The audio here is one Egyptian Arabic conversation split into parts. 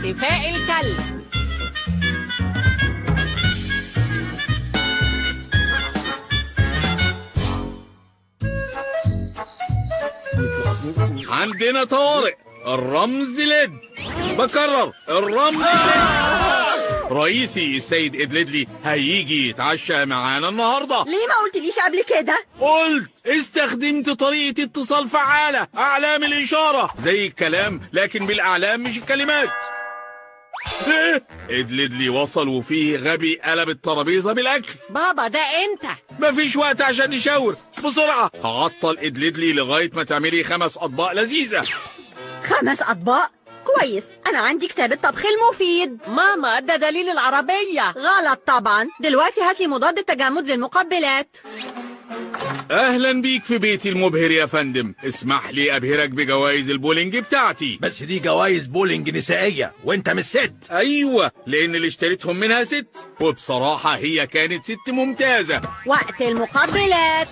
اختفاء الكلب عندنا طوارئ الرمز لد بكرر الرمز لد رئيسي السيد ادلدلي هيجي يتعشى معانا النهارده ليه ما قلتليش قبل كده قلت استخدمت طريقة اتصال فعالة أعلام الإشارة زي الكلام لكن بالأعلام مش الكلمات إيه؟ ادلدلي وصل وفيه غبي قلب الترابيزة بالأكل بابا ده انت مفيش وقت عشان نشاور بسرعة هعطل ادلدلي لغاية ما تعملي خمس أطباق لذيذة خمس أطباق كويس أنا عندي كتاب الطبخ المفيد ماما ده دليل العربية غلط طبعا دلوقتي هاتلي مضاد التجمد للمقبلات أهلا بيك في بيتي المبهر يا فندم اسمح لي أبهرك بجوائز البولينج بتاعتي بس دي جوائز بولينج نسائية وانت مش ست أيوة لأن اللي اشتريتهم منها ست وبصراحة هي كانت ست ممتازة وقت المقبلات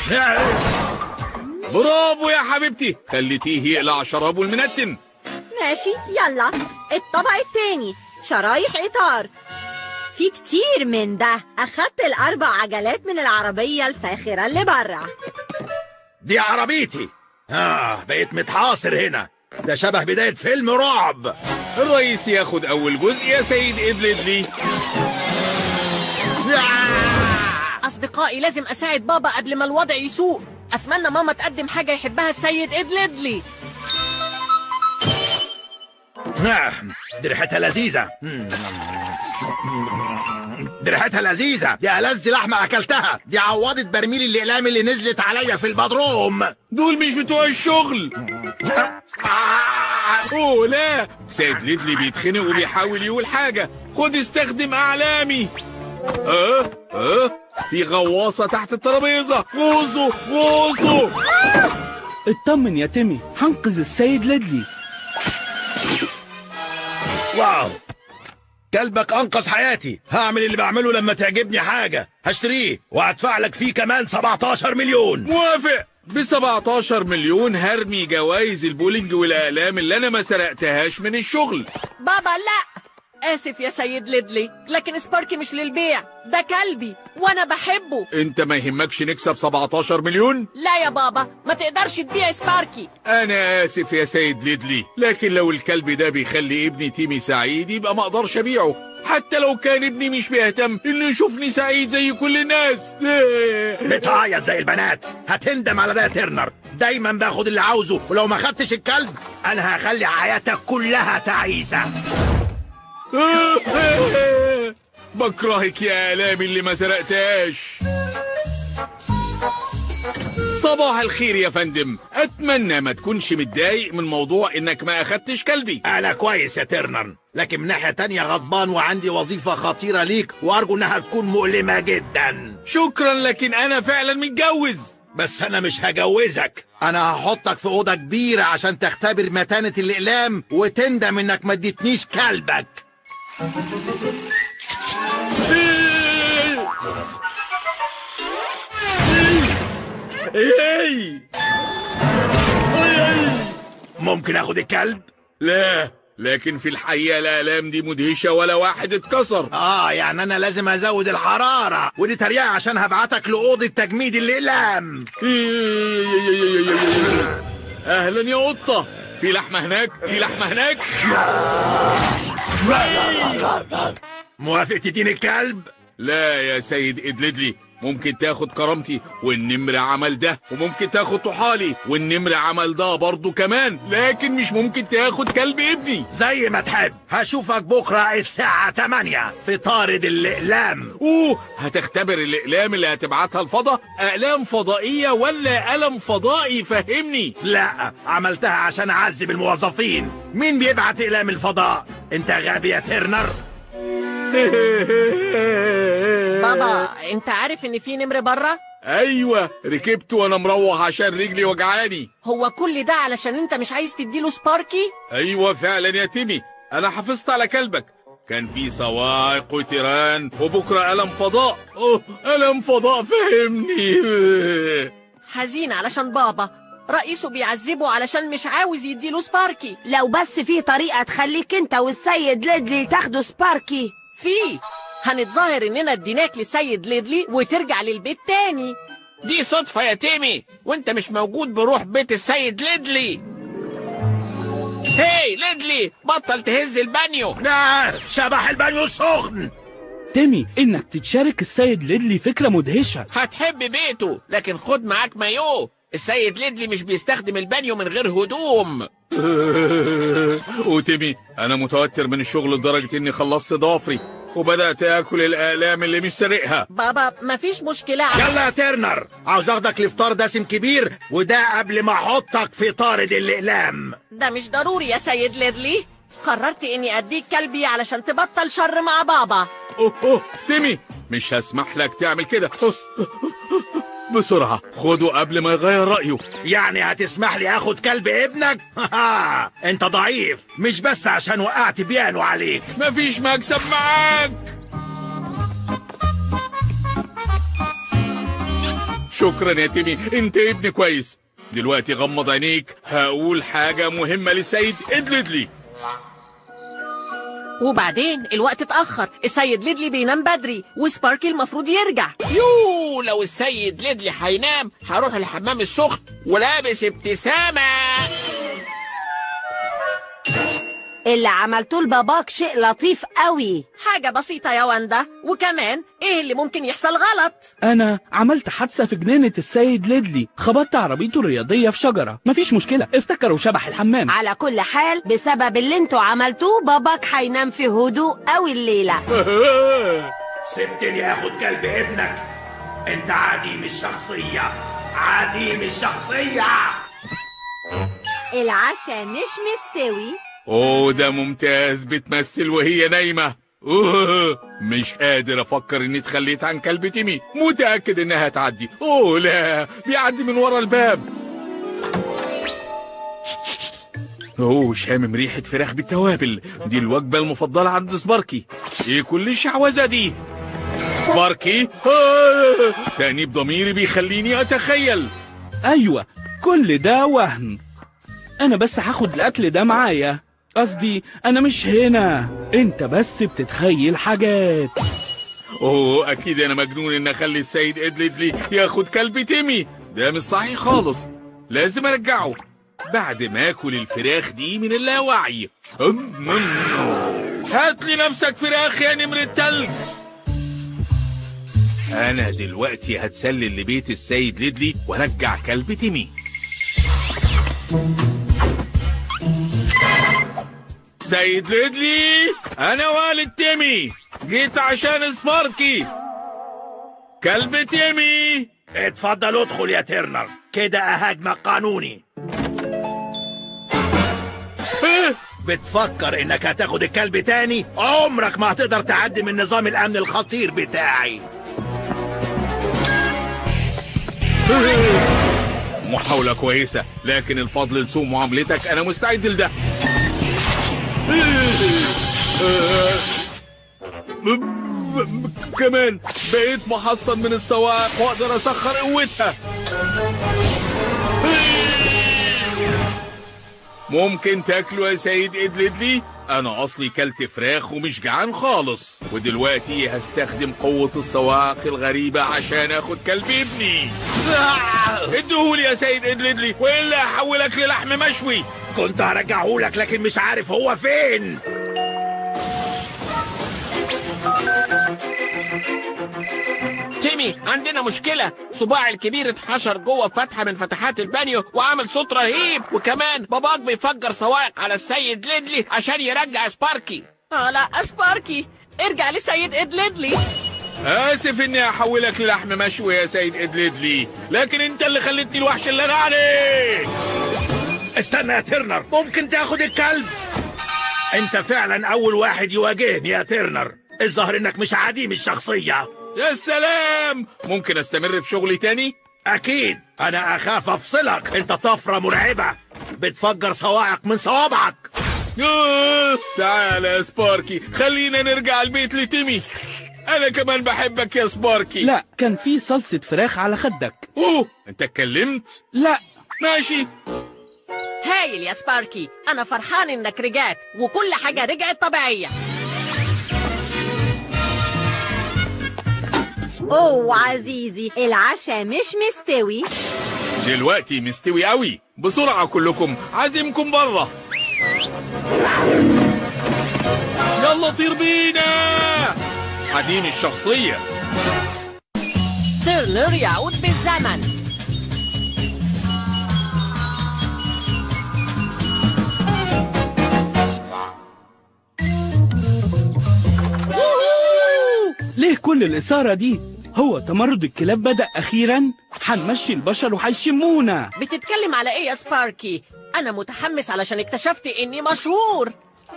برافو يا حبيبتي خليتيه يقلع شرابه المنتن ماشي يلا الطبق التاني شرايح إطار في كتير من ده أخدت الأربع عجلات من العربية الفاخرة اللي برا دي عربيتي آه بقيت متحاصر هنا ده شبه بداية فيلم رعب الرئيس ياخد أول جزء يا سيد إدلدلي أصدقائي لازم أساعد بابا قبل ما الوضع يسوء أتمنى ماما تقدم حاجة يحبها السيد إدلدلي آه، دي ريحتها لذيذة مم. دي ريحتها لذيذة دي ألذ لحمة أكلتها دي عوضت برميل الأقلام اللي نزلت عليا في البدروم دول مش بتوع الشغل اوه لا سيد ليدلي بيتخنق وبيحاول يقول حاجة خد استخدم أعلامي اه اه في غواصة تحت الترابيزة غوصوا غوصوا اطمن يا تيمي هنقذ السيد ليدلي واو كلبك أنقذ حياتي هعمل اللي بعمله لما تعجبني حاجة هشتريه وهدفع لك فيه كمان 17 مليون موافق ب 17 مليون هرمي جوائز البولينج والأقلام اللي أنا ما سرقتهاش من الشغل بابا لا آسف يا سيد ليدلي لكن سباركي مش للبيع ده كلبي وأنا بحبه أنت ما يهمكش نكسب 17 مليون؟ لا يا بابا ما تقدرش تبيع سباركي أنا آسف يا سيد ليدلي لكن لو الكلب ده بيخلي ابني تيمي سعيد يبقى ما أقدرش أبيعه حتى لو كان ابني مش بيهتم إنه يشوفني سعيد زي كل الناس بتعيط زي البنات هتندم على ده يا ترنر دايما باخد اللي عاوزه ولو ما خدتش الكلب انا هخلي حياتك كلها تعيسه بكرهك يا آلامي اللي ما سرقتهاش صباح الخير يا فندم أتمنى ما تكونش متضايق من موضوع إنك ما أخدتش كلبي انا كويس يا ترنر لكن من ناحيه تانية غضبان وعندي وظيفه خطيره ليك وارجو انها تكون مؤلمه جدا شكرا لكن أنا فعلا متجوز بس انا مش هجوزك انا هحطك في اوضه كبيره عشان تختبر متانه الاقلام وتندم انك ما اديتنيش كلبك إيه؟ ممكن اخد الكلب لا لكن في الحقيقة الآلام دي مدهشة ولا واحد اتكسر اه يعني انا لازم ازود الحراره ودي تريقه عشان هبعتك لاوضه تجميد الاقلام أهلا يا قطة في لحمة هناك في لحمة هناك موافق تديني الكلب لا يا سيد إدلدلي ممكن تاخد كرامتي والنمر عمل ده وممكن تاخد طحالي والنمر عمل ده برضه كمان لكن مش ممكن تاخد كلب ابني زي ما تحب هشوفك بكره الساعه 8 في طارد الاقلام اوه هتختبر الاقلام اللي هتبعتها الفضاء اقلام فضائيه ولا قلم فضائي فهمني لا عملتها عشان اعذب الموظفين مين بيبعت اقلام الفضاء انت غبي يا ترنر بابا انت عارف ان في نمر بره ايوه ركبت وانا مروح عشان رجلي وجعاني هو كل ده علشان انت مش عايز تديله سباركي ايوه فعلا يا تيمي انا حافظت على كلبك كان في صواعق وتيران وبكره قلم فضاء اوه قلم فضاء فهمني حزين علشان بابا رئيسه بيعذبه علشان مش عاوز يديله سباركي لو بس في طريقة تخليك انت والسيد ليدلي تاخدوا سباركي فيه هنتظاهر اننا اديناك لسيد ليدلي وترجع للبيت تاني دي صدفة يا تيمي وانت مش موجود بروح بيت السيد ليدلي هاي ليدلي بطل تهز البانيو لا شبح البانيو سخن تيمي انك تتشارك السيد ليدلي فكرة مدهشة هتحب بيته لكن خد معاك مايو السيد ليدلي مش بيستخدم البانيو من غير هدوم وتيمي انا متوتر من الشغل لدرجة اني خلصت ضوافري وبدأت اكل الاقلام اللي مش سارقها بابا مفيش مشكلة يلا يا ترنر عاوز اخدك لفطار دسم كبير وده قبل ما احطك في طارد الاقلام ده مش ضروري يا سيد ليدلي قررت اني اديك كلبي علشان تبطل شر مع بابا اوه اوه تيمي مش هسمح لك تعمل كده أوه، أوه، أوه. بسرعة خده قبل ما يغير رأيه يعني هتسمح لي اخد كلب ابنك انت ضعيف مش بس عشان وقعت بيانو عليك مفيش مكسب معاك شكرا يا تيمي انت ابن كويس دلوقتي غمض عينيك هقول حاجة مهمة للسيد ادلدلي وبعدين الوقت اتأخر السيد ليدلي بينام بدري وسباركي المفروض يرجع يو لو السيد ليدلي هينام هروح الحمام السخن ولابس ابتسامة اللي عملتوه لباباك شيء لطيف قوي حاجة بسيطة يا واندا وكمان ايه اللي ممكن يحصل غلط انا عملت حادثة في جنينة السيد ليدلي خبطت عربيته الرياضية في شجرة مفيش مشكلة افتكروا شبح الحمام على كل حال بسبب اللي انتوا عملتوه باباك هينام في هدوء قوي الليلة سبتني اخد كلب ابنك انت عديم الشخصية عديم الشخصية العشاء مش مستوي اوه ده ممتاز بتمثل وهي نايمة اوه مش قادر افكر اني اتخليت عن كلب تيمي متأكد انها هتعدي اوه لا بيعدي من ورا الباب اوه شامم ريحة فراخ بالتوابل دي الوجبة المفضلة عند سباركي ايه كل الشعوذة دي سباركي آه. تأنيب ضميري بيخليني اتخيل ايوه كل ده وهم انا بس هاخد الاكل ده معايا قصدي انا مش هنا انت بس بتتخيل حاجات اوه اكيد انا مجنون ان اخلي السيد ادلدلي ياخد كلب تيمي ده مش صحيح خالص لازم ارجعه بعد ما اكل الفراخ دي من اللاوعي أم- هات لي نفسك فراخ يا نمر التلج انا دلوقتي هتسلل لبيت السيد ليدلي وارجع كلب تيمي سيد ليدلي انا والد تيمي جيت عشان سباركي كلب تيمي اتفضل ادخل يا ترنر كده اهاجمك قانوني إيه؟ بتفكر انك هتاخد الكلب تاني عمرك ما هتقدر تعدي من نظام الامن الخطير بتاعي محاولة كويسة لكن الفضل لسوء معاملتك أنا مستعد لده كمان بقيت محصن من السواق واقدر اسخر قوتها ممكن تاكله يا سيد ادلدلي انا اصلي كلت فراخ ومش جعان خالص ودلوقتي هستخدم قوة السواق الغريبة عشان اخد كلب ابني آه! اديهولي يا سيد ادلدلي والا هحولك للحم مشوي كنت هرجعهولك لكن مش عارف هو فين تيمي عندنا مشكلة صباع الكبير اتحشر جوه فتحة من فتحات البانيو وعمل صوت رهيب وكمان باباك بيفجر صواعق على السيد ليدلي عشان يرجع سباركي اه لا سباركي ارجع لسيد ادلدلي اسف اني هحولك للحم مشوي يا سيد ادلدلي لكن انت اللي خلتني الوحش اللي انا عليه استنى يا ترنر ممكن تاخد الكلب انت فعلا اول واحد يواجهني يا ترنر الظاهر انك مش عديم الشخصية يا سلام ممكن استمر في شغلي تاني اكيد انا اخاف افصلك انت طفرة مرعبة بتفجر صواعق من صوابعك آه، تعال يا سباركي خلينا نرجع البيت لتيمي انا كمان بحبك يا سباركي لا كان في صلصة فراخ على خدك اوه انت اتكلمت لا ماشي هايل يا سباركي انا فرحان انك رجعت وكل حاجة رجعت طبيعية اوه عزيزي العشاء مش مستوي دلوقتي مستوي قوي بسرعة كلكم عازمكم بره يلا طير بينا عديم الشخصية تيرنر يعود بالزمن ليه كل الإثارة دي؟ هو تمرد الكلاب بدأ أخيرا؟ هنمشي البشر وهيشمونا بتتكلم على ايه يا سباركي انا متحمس علشان اكتشفت اني مشهور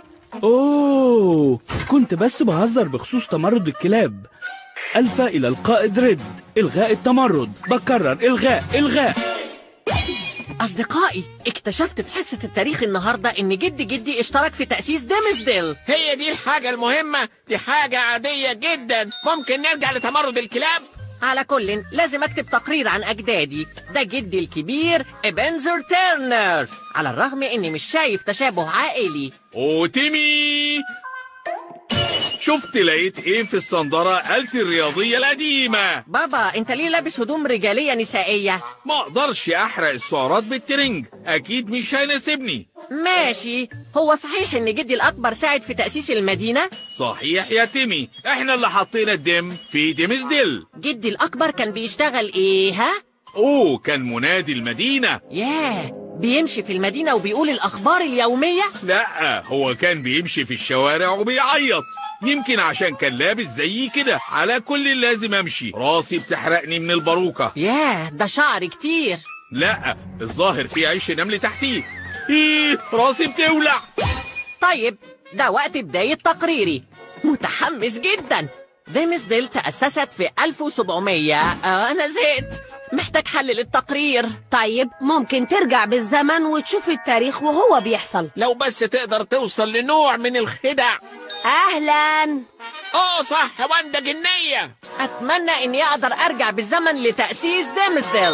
أوه كنت بس بهزر بخصوص تمرد الكلاب ألف إلى القائد ريد إلغاء التمرد بكرر إلغاء إلغاء اصدقائي اكتشفت في حصة التاريخ النهاردة ان جدي جدي اشترك في تأسيس ديمسديل هي دي الحاجة المهمة دي حاجة عادية جدا ممكن نرجع لتمرد الكلاب على كل لازم اكتب تقرير عن اجدادي ده جدي الكبير ابنزر تيرنر على الرغم اني مش شايف تشابه عائلي وتيمي شفت لقيت ايه في الصندرة آلتي الرياضية القديمة بابا انت ليه لابس هدوم رجالية نسائية ما اقدرش احرق السعرات بالترنج اكيد مش هيناسبني ماشي هو صحيح ان جدي الاكبر ساعد في تأسيس المدينة صحيح يا تيمي احنا اللي حطينا الدم في ديمزديل جدي الاكبر كان بيشتغل ايه ها اوه كان منادي المدينة ياه بيمشي في المدينة وبيقول الاخبار اليومية لا هو كان بيمشي في الشوارع وبيعيط يمكن عشان كان لابس زيي كده على كل لازم امشي راسي بتحرقني من الباروكة ياه ده شعر كتير لا الظاهر في عيش نمل تحتيه ايه راسي بتولع طيب ده وقت بداية تقريري متحمس جدا ديمسديل تأسست في 1700 آه أنا زهقت محتاج حل للتقرير طيب ممكن ترجع بالزمن وتشوف التاريخ وهو بيحصل لو بس تقدر توصل لنوع من الخدع أهلا اه صح واندا جنية أتمنى إني أقدر أرجع بالزمن لتأسيس ديمسديل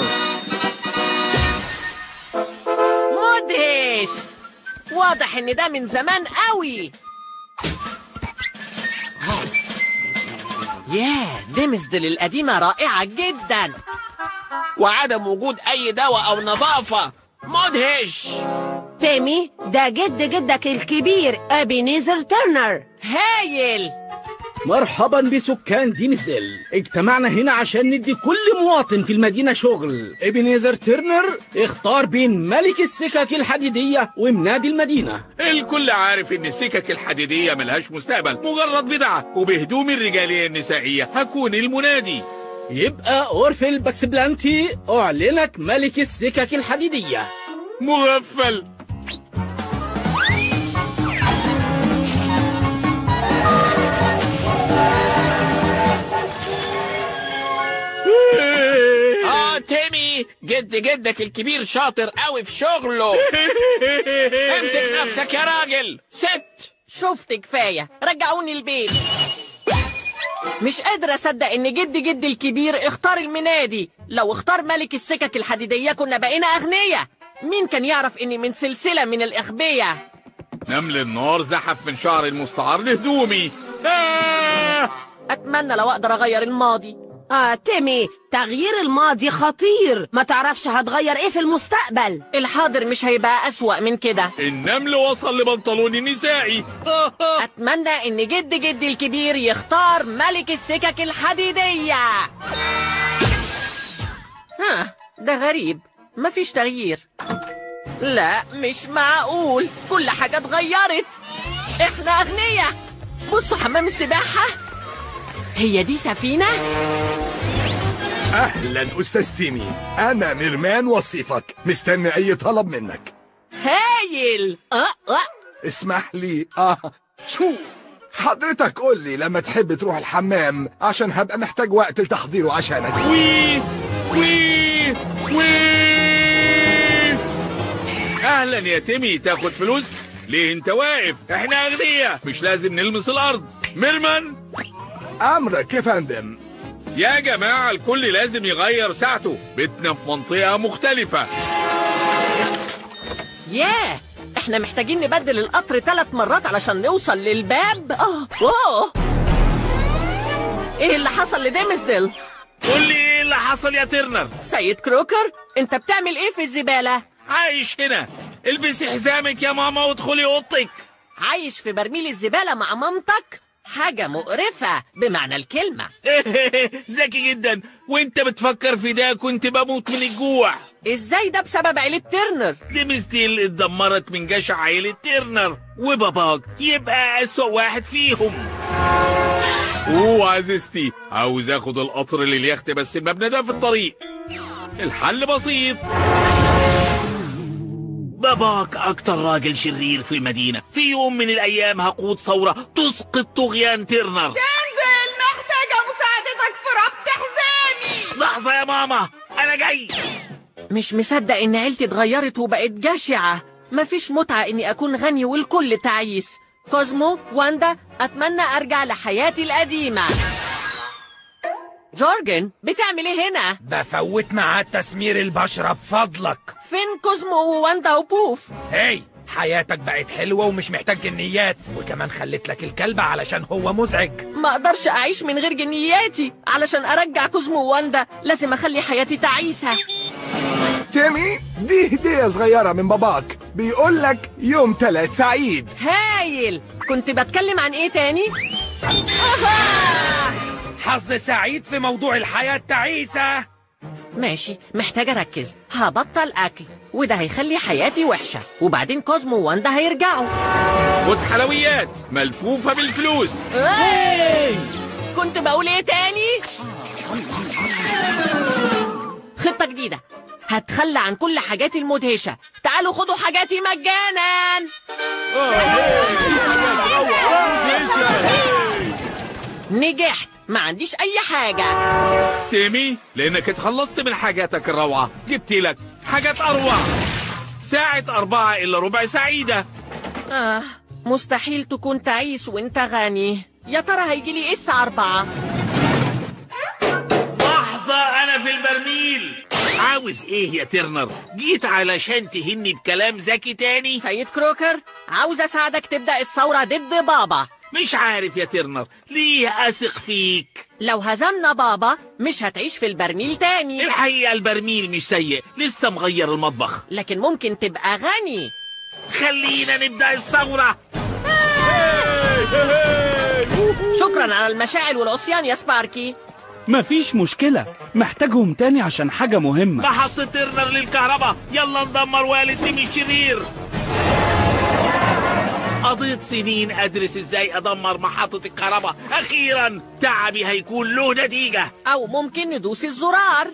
مدهش واضح إن ده من زمان قوي ياه ديمسديل القديمة رائعة جدا وعدم وجود اي دواء او نظافة مدهش تيمي ده جد جدك الكبير أبينيزر تيرنر هايل مرحبا بسكان ديمسديل اجتمعنا هنا عشان ندي كل مواطن في المدينة شغل ابنيزر تيرنر اختار بين ملك السكك الحديدية ومنادي المدينة الكل عارف ان السكك الحديدية ملهاش مستقبل مجرد بدعة وبهدومي الرجالية النسائية هكون المنادي يبقى أورفل باكسبلانتي أعلنك ملك السكك الحديدية مغفل اه تيمي جد جدك الكبير شاطر قوي في شغله امسك نفسك يا راجل ست شفت كفاية رجعوني البيت مش قادر أصدق إن جد جدي الكبير اختار المنادي لو اختار ملك السكك الحديدية كنا بقينا أغنياء مين كان يعرف إني من سلسلة من الأغبياء نمل النار زحف من شعر المستعار لهدومي آه! أتمنى لو أقدر أغير الماضي آه تيمي تغيير الماضي خطير ما تعرفش هتغير ايه في المستقبل الحاضر مش هيبقى أسوأ من كده النمل وصل لبنطلوني النسائي آه، آه. أتمنى إن جد جدي الكبير يختار ملك السكك الحديدية ها ده غريب مفيش تغيير لا مش معقول كل حاجة اتغيرت احنا أغنياء بصوا حمام السباحة هي دي سفينة؟ اهلا استاذ تيمي انا ميرمان وصيفك مستني اي طلب منك هايل أه أه اسمح لي اه شو حضرتك قول لي لما تحب تروح الحمام عشان هبقى محتاج وقت لتحضيره عشانك وي وي وي اهلا يا تيمي تاخد فلوس ليه انت واقف احنا اغنياء مش لازم نلمس الارض ميرمان امرك يا فندم يا جماعة الكل لازم يغير ساعته بيتنا في منطقة مختلفة ياه احنا محتاجين نبدل القطر ثلاث مرات علشان نوصل للباب اه اوه ايه اللي حصل لديمسديل قول لي ايه اللي حصل يا ترنر سيد كروكر انت بتعمل ايه في الزبالة عايش هنا البسي حزامك يا ماما وادخلي اوضتك عايش في برميل الزبالة مع مامتك حاجة مقرفة بمعنى الكلمة ذكي جدا وانت بتفكر في ده كنت بموت من الجوع ازاي ده بسبب عيلة ترنر دي مستيل اتدمرت من جشع عيلة ترنر وباباك يبقى أسوأ واحد فيهم اوه عزيزتي عاوز اخد القطر لليخت بس المبنى ده في الطريق الحل بسيط باباك اكتر راجل شرير في المدينة في يوم من الايام هقود ثورة تسقط طغيان ترنر انزل محتاجة مساعدتك في ربط حزامي لحظة يا ماما انا جاي مش مصدق ان عيلتي اتغيرت وبقت جشعة مفيش متعة اني اكون غني والكل تعيس كوزمو واندا اتمنى ارجع لحياتي القديمة جورجن بتعمل ايه هنا؟ بفوت ميعاد تسمير البشرة بفضلك فين كوزمو وواندا وبوف؟ هاي حياتك بقت حلوة ومش محتاج جنيات وكمان خليت لك الكلب علشان هو مزعج ما اقدرش اعيش من غير جنياتي علشان ارجع كوزمو وواندا لازم اخلي حياتي تعيسة تيمي دي هدية صغيرة من باباك بيقول لك يوم تلات سعيد هايل كنت بتكلم عن ايه تاني؟ حظ سعيد في موضوع الحياة التعيسة ماشي محتاج اركز هبطل اكل وده هيخلي حياتي وحشة وبعدين كوزمو وواندا هيرجعوا خد حلويات ملفوفة بالفلوس إيه! كنت بقول ايه تاني؟ خطة جديدة هتخلى عن كل حاجاتي المدهشة تعالوا خدوا حاجاتي مجانا نجحت ما عنديش اي حاجة تيمي لانك اتخلصت من حاجاتك الروعة جبت لك حاجات اروع ساعة أربعة إلا ربع سعيدة آه مستحيل تكون تعيس وانت غني يا ترى هيجيلي ايه الساعة أربعة لحظة أنا في البرميل عاوز إيه يا ترنر؟ جيت علشان تهني بكلام ذكي تاني؟ سيد كروكر عاوز اساعدك تبدأ الثورة ضد بابا مش عارف يا ترنر ليه أثق فيك لو هزمنا بابا مش هتعيش في البرميل تاني الحقيقة البرميل مش سيء لسه مغير المطبخ لكن ممكن تبقى غني خلينا نبدأ الثورة شكرا على المشاعل والعصيان يا سباركي مفيش مشكلة محتاجهم تاني عشان حاجة مهمة محطة ترنر للكهرباء يلا ندمر والد تيمي الشرير قضيت سنين أدرس إزاي أدمر محطة الكهرباء أخيرا تعبي هيكون له نتيجة أو ممكن ندوس الزرار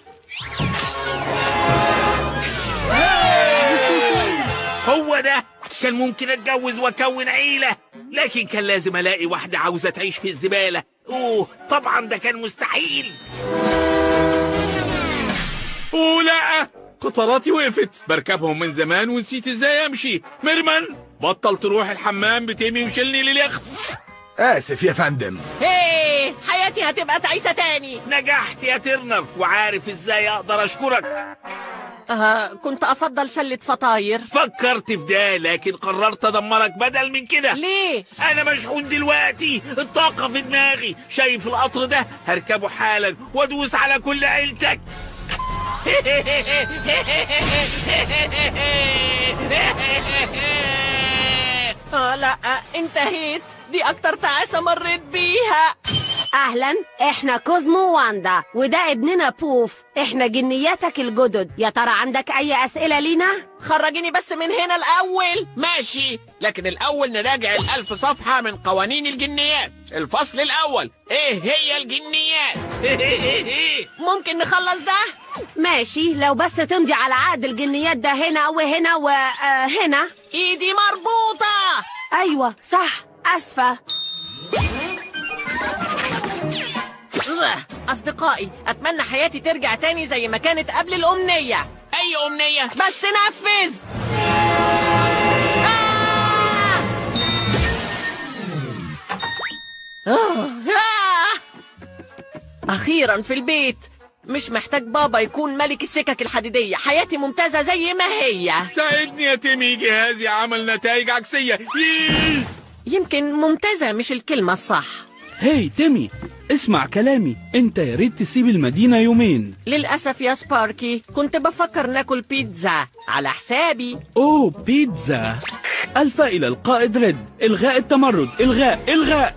هو ده كان ممكن اتجوز واكون عيلة لكن كان لازم الاقي واحدة عاوزة تعيش في الزبالة اوه طبعا ده كان مستحيل اوه لا قطاراتي وقفت بركبهم من زمان ونسيت ازاي امشي ميرمان بطل تروح الحمام بتيمي وشيلني لليخت آسف يا فندم هيه حياتي هتبقى تعيسة تاني نجحت يا ترنر وعارف ازاي اقدر اشكرك آه كنت أفضل سلة فطاير فكرت في ده لكن قررت ادمرك بدل من كده ليه؟ انا مشحون دلوقتي الطاقة في دماغي شايف القطر ده هركبه حالا وادوس على كل عيلتك آه لا انتهيت دي أكتر تعاسة مريت بيها اهلا احنا كوزمو واندا وده ابننا بوف احنا جنياتك الجدد يا ترى عندك اي اسئله لينا خرجيني بس من هنا الأول ماشي لكن الأول نراجع الألف صفحة من قوانين الجنيات الفصل الأول إيه هي الجنيات ممكن نخلص ده؟ ماشي لو بس تمضي على عقد الجنيات ده هنا وهنا وهنا إيدي مربوطة ايوه صح اسفه أغ، أصدقائي أتمنى حياتي ترجع تاني زي ما كانت قبل الأمنية أي أمنية بس نفذ آه! آه! آه! أخيرا في البيت مش محتاج بابا يكون ملك السكك الحديدية حياتي ممتازة زي ما هي ساعدني يا تيمي جهازي عمل نتائج عكسية ييه! يمكن ممتازة مش الكلمة الصح هاي تيمي اسمع كلامي انت يا ريت تسيب المدينة يومين للأسف يا سباركي كنت بفكر ناكل بيتزا على حسابي اوه بيتزا الفا الى القائد ريد الغاء التمرد الغاء الغاء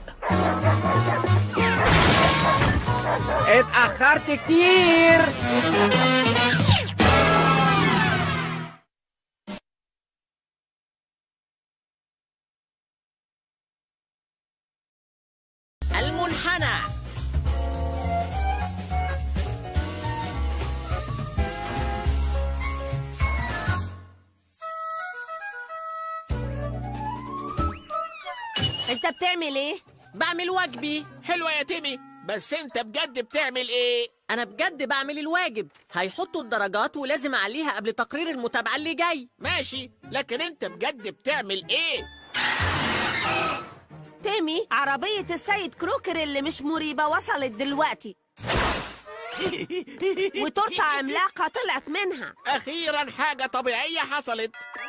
اتأخرت كتير المنحنى انت بتعمل ايه بعمل واجبي حلوة يا تيمي بس انت بجد بتعمل ايه أنا بجد بعمل الواجب هيحطوا الدرجات ولازم أعليها قبل تقرير المتابعة اللي جاي ماشي لكن انت بجد بتعمل ايه تيمي عربية السيد كروكر اللي مش مريبة وصلت دلوقتي وتورتة عملاقة طلعت منها اخيرا حاجة طبيعية حصلت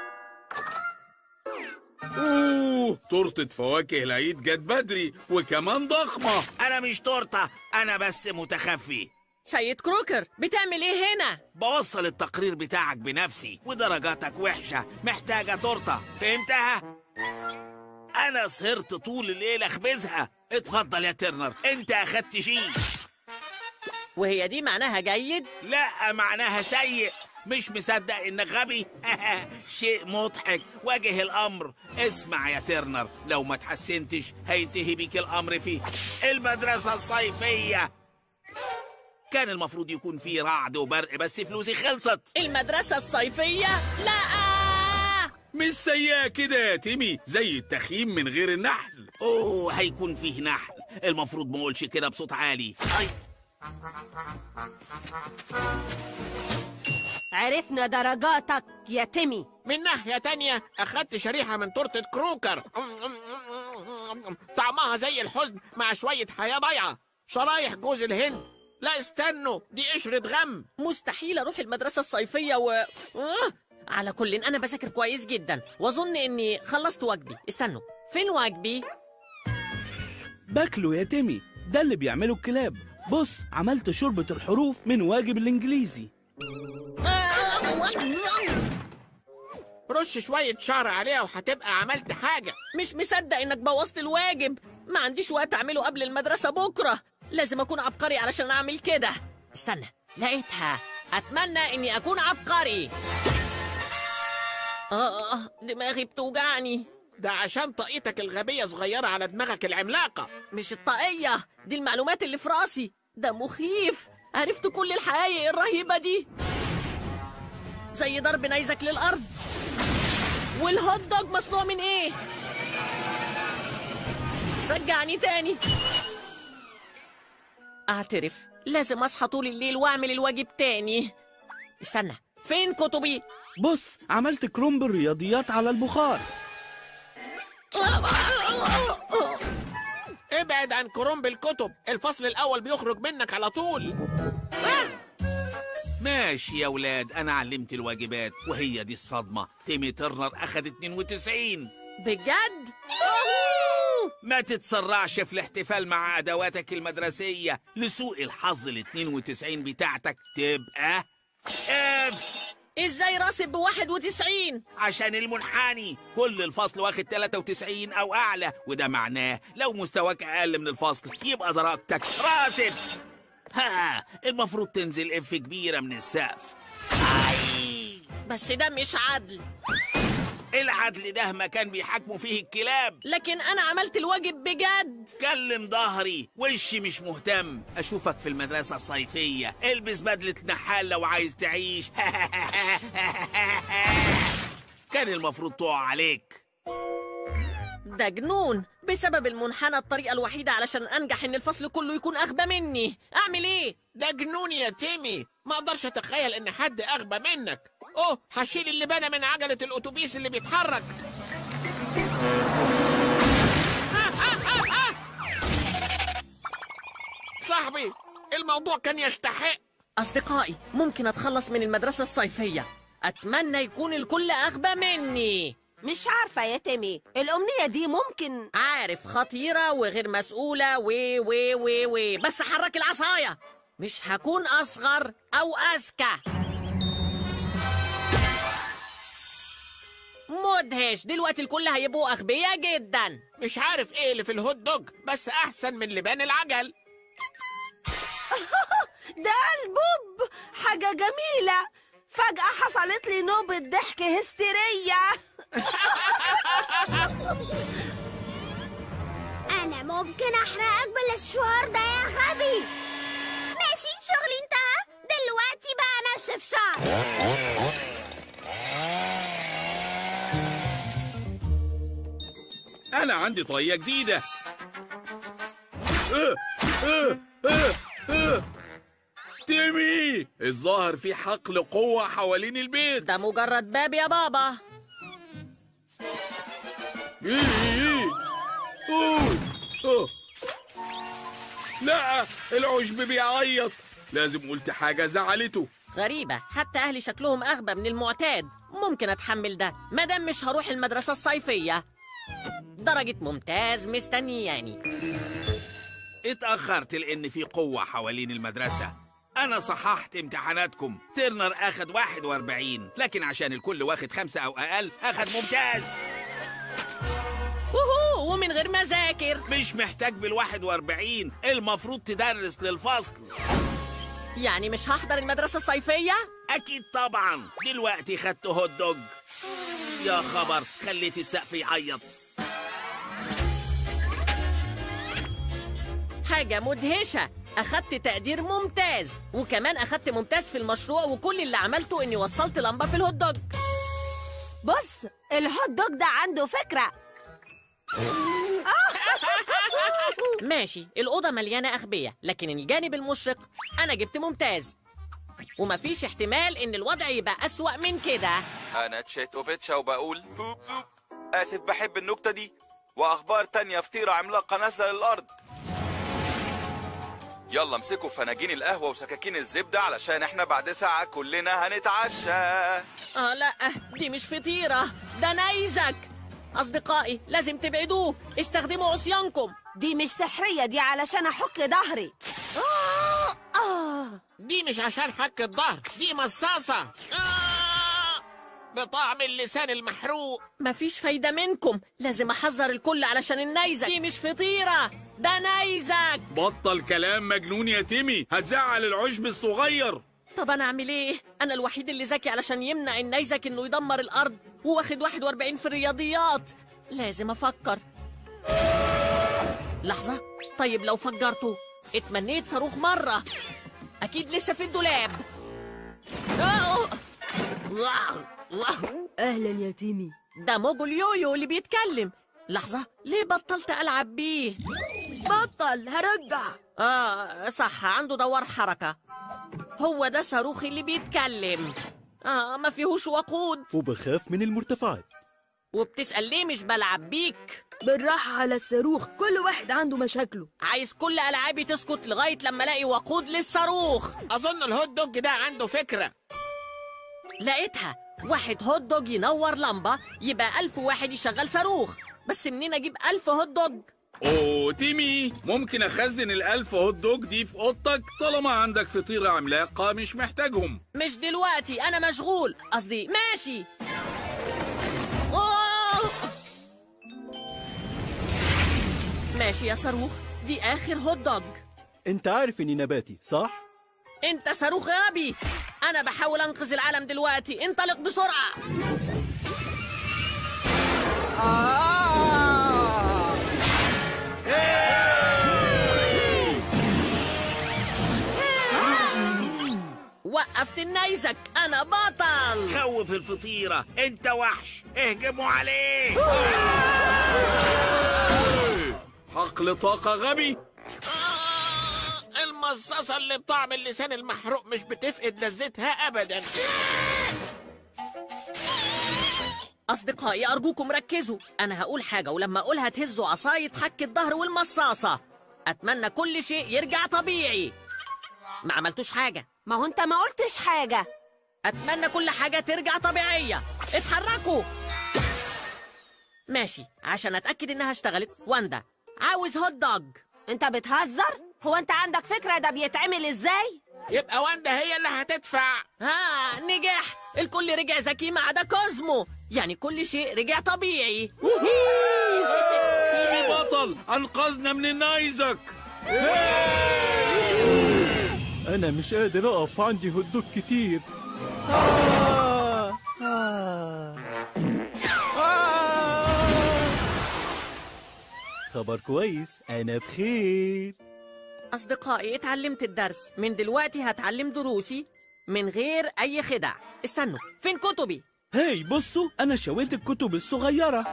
اوه تورتة فواكه العيد جت بدري وكمان ضخمة انا مش تورته انا بس متخفي سيد كروكر بتعمل إيه هنا؟ بوصل التقرير بتاعك بنفسي ودرجاتك وحشة محتاجة تورتة فهمتها؟ أنا سهرت طول الليل أخبزها اتفضل يا ترنر أنت أخدت شيء وهي دي معناها جيد؟ لا معناها سيء مش مصدق انك غبي شيء مضحك واجه الامر اسمع يا ترنر لو ما تحسنتش هينتهي بيك الامر في المدرسة الصيفية كان المفروض يكون في رعد وبرق بس فلوسي خلصت المدرسة الصيفية؟ لا مش سيئة كده يا تيمي زي التخييم من غير النحل اوه هيكون فيه نحل المفروض ما اقولش كده بصوت عالي أي. عرفنا درجاتك يا تيمي من ناحية تانية أخدت شريحة من تورتة كروكر طعمها زي الحزن مع شوية حياة ضايعة شرايح جوز الهند لا استنوا دي قشرة غم مستحيل أروح المدرسة الصيفية و... آه! على كل أنا بذاكر كويس جدا وأظن إني خلصت واجبي استنوا فين واجبي؟ باكله يا تيمي ده اللي بيعمله الكلاب بص عملت شوربة الحروف من واجب الإنجليزي رش شوية شعر عليها وهتبقى عملت حاجة مش مصدق إنك بوظت الواجب ما عنديش وقت أعمله قبل المدرسة بكرة لازم أكون عبقري علشان أعمل كده استنى لقيتها أتمنى إني أكون عبقري آه دماغي بتوجعني ده عشان طاقيتك الغبية صغيرة على دماغك العملاقة مش الطاقية دي المعلومات اللي في راسي ده مخيف عرفت كل الحقايق الرهيبة دي زي ضرب نيزك للأرض والهوت دوج مصنوع من ايه رجعني تاني اعترف لازم اصحى طول الليل واعمل الواجب تاني استنى فين كتبي بص عملت كرومب الرياضيات على البخار ابعد عن كرومب الكتب الفصل الأول بيخرج منك على طول ماشي يا ولاد انا علمت الواجبات وهي دي الصدمة تيمي ترنر اخد 92 بجد ما تتسرعش في الاحتفال مع ادواتك المدرسية لسوء الحظ ال 92 بتاعتك تبقى اف ازاي راسب بواحد وتسعين عشان المنحني كل الفصل واخد 93 او اعلى وده معناه لو مستواك اقل من الفصل يبقى درجتك راسب ها المفروض تنزل اف كبيرة من السقف أي. بس ده مش عدل العدل ده مكان بيحاكموا فيه الكلاب لكن انا عملت الواجب بجد كلم ظهري وشي مش مهتم اشوفك في المدرسة الصيفية البس بدلة نحال لو عايز تعيش كان المفروض تقع عليك ده جنون بسبب المنحنى الطريقة الوحيدة علشان أنجح إن الفصل كله يكون أغبى مني أعمل إيه؟ ده جنون يا تيمي ما اقدرش اتخيل ان حد اغبى منك اوه هشيل اللبانه من عجله الاتوبيس اللي بيتحرك صاحبي الموضوع كان يستحق أصدقائي ممكن أتخلص من المدرسة الصيفية أتمنى يكون الكل أغبى مني مش عارفة يا تيمي الأمنية دي ممكن عارف خطيرة وغير مسؤولة و و و و بس حرك العصاية مش هكون أصغر أو أذكى مدهش دلوقتي الكل هيبقوا أغبياء جدا مش عارف ايه اللي في الهوت دوج بس احسن من لبان العجل ده البوب حاجة جميلة فجأة حصلت لي نوبة ضحك هستيرية أنا ممكن أحرقك بالشوار ده يا غبي ماشي شغلي انتهى دلوقتي بقى نشف شعر انا عندي طريقة جديدة آه، آه، آه، آه. تيمي الظاهر في حقل قوة حوالين البيت ده مجرد باب يا بابا إيه، إيه. أوه، أوه. لا العشب بيعيط لازم قلت حاجة زعلته غريبة حتى أهلي شكلهم أغبى من المعتاد ممكن أتحمل ده مادام مش هروح المدرسة الصيفية درجة ممتاز مستنياني اتأخرت لأن في قوة حوالين المدرسة أنا صححت امتحاناتكم تيرنر أخد 41 لكن عشان الكل واخد خمسة أو أقل أخد ممتاز وهو ومن غير ما أذاكر مش محتاج بالواحد واربعين المفروض تدرس للفصل يعني مش هحضر المدرسة الصيفية؟ أكيد طبعا دلوقتي خدت هوت دوج يا خبر خليت السقف يعيط حاجة مدهشة أخدت تقدير ممتاز وكمان أخدت ممتاز في المشروع وكل اللي عملته إني وصلت لمبة في الهوت دوج بص الهوت دوج ده عنده فكرة ماشي الأوضة مليانة أغبياء لكن الجانب المشرق أنا جبت ممتاز ومفيش احتمال إن الوضع يبقى أسوأ من كده أنا تشيت وبيتشا وبقول بوب بوب آسف بحب النكتة دي وأخبار تانية فطيرة عملاقة نازلة للأرض يلا امسكوا فناجين القهوة وسكاكين الزبدة علشان احنا بعد ساعة كلنا هنتعشى آه لا دي مش فطيرة ده نيزك أصدقائي لازم تبعدوه استخدموا عصيانكم دي مش سحرية دي علشان أحك ظهري آه دي مش عشان حك الظهر دي مصاصة آه بطعم اللسان المحروق مفيش فايدة منكم لازم أحذر الكل علشان النيزك دي مش فطيرة ده نيزك بطل كلام مجنون يا تيمي هتزعل العشب الصغير طب أنا أعمل إيه؟ أنا الوحيد اللي ذكي علشان يمنع النيزك إنه يدمر الأرض وواخد 41 في الرياضيات لازم أفكر لحظة طيب لو فجرته اتمنيت صاروخ مرة أكيد لسه في الدولاب آه! أهلا يا تيمي ده موجو اليويو اللي بيتكلم لحظة ليه بطلت ألعب بيه؟ بطل هرجع آه صح عنده دوار حركة هو ده صاروخي اللي بيتكلم آه ما فيهوش وقود وبخاف من المرتفعات وبتسأل ليه مش بلعب بيك بالراحة على الصاروخ كل واحد عنده مشاكله عايز كل ألعابي تسكت لغاية لما ألاقي وقود للصاروخ أظن الهوت دوج ده عنده فكرة لقيتها واحد هوت دوج ينور لمبة يبقى ألف واحد يشغل صاروخ بس منين أجيب ألف هوت دوج اوه تيمي ممكن اخزن الالف هوت دوج دي في اوضتك طالما عندك فطيرة عملاقة مش محتاجهم مش دلوقتي أنا مشغول قصدي ماشي أوه! ماشي يا صاروخ دي آخر هوت دوج انت عارف اني نباتي صح؟ انت صاروخ غبي انا بحاول انقذ العالم دلوقتي انطلق بسرعه وقفت النيزك انا بطل خوف الفطيرة انت وحش اهجموا عليه حقل طاقة غبي آه المصاصة اللي بطعم اللسان المحروق مش بتفقد لذتها أبدا اصدقائي ارجوكم ركزوا انا هقول حاجه ولما اقولها تهزوا عصايه حك الظهر والمصاصه اتمنى كل شيء يرجع طبيعي ما عملتوش حاجه ما هو انت ما قلتش حاجة اتمنى كل حاجة ترجع طبيعية اتحركوا ماشي عشان اتأكد انها اشتغلت واندا عاوز هوت دوج انت بتهزر هو انت عندك فكرة ده بيتعمل ازاي يبقى واندا هي اللي هتدفع ها نجح الكل رجع ذكي ما عدا كوزمو يعني كل شيء رجع طبيعي تيمي بطل انقذنا من النايزك أنا مش قادر أقف عندي هدوك كتير آه. آه. آه. خبر كويس أنا بخير أصدقائي اتعلمت الدرس من دلوقتي هتعلم دروسي من غير أي خدع استنوا فين كتبي؟ هاي بصوا انا شويت الكتب الصغيرة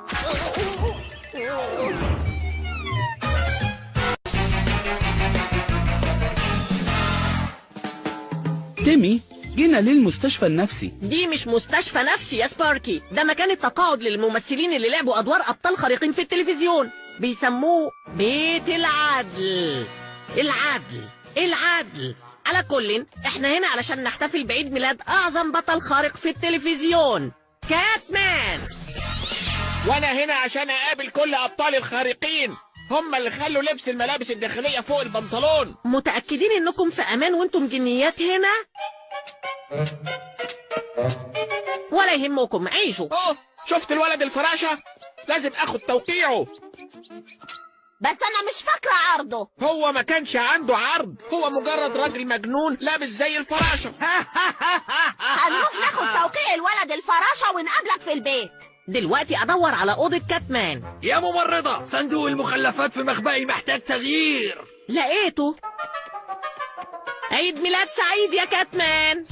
تيمي جينا للمستشفى النفسي دي مش مستشفى نفسي يا سباركي ده مكان التقاعد للممثلين اللي لعبوا أدوار أبطال خارقين في التلفزيون بيسموه بيت العدل العدل العدل على كل احنا هنا علشان نحتفل بعيد ميلاد أعظم بطل خارق في التلفزيون كاتمان وانا هنا عشان اقابل كل ابطال الخارقين هم اللي خلوا لبس الملابس الداخليه فوق البنطلون متأكدين انكم في امان وانتم جنيات هنا ولا يهمكم عيشوا اوه شفت الولد الفراشه لازم اخد توقيعه بس انا مش فاكرة عرضه هو ما كانش عنده عرض هو مجرد راجل مجنون لابس زي الفراشه هنروح ناخد توقيع الولد الفراشة ونقابلك في البيت دلوقتي ادور على اوضه كاتمان يا ممرضة صندوق المخلفات في مخبئي محتاج تغيير لقيته عيد ميلاد سعيد يا كاتمان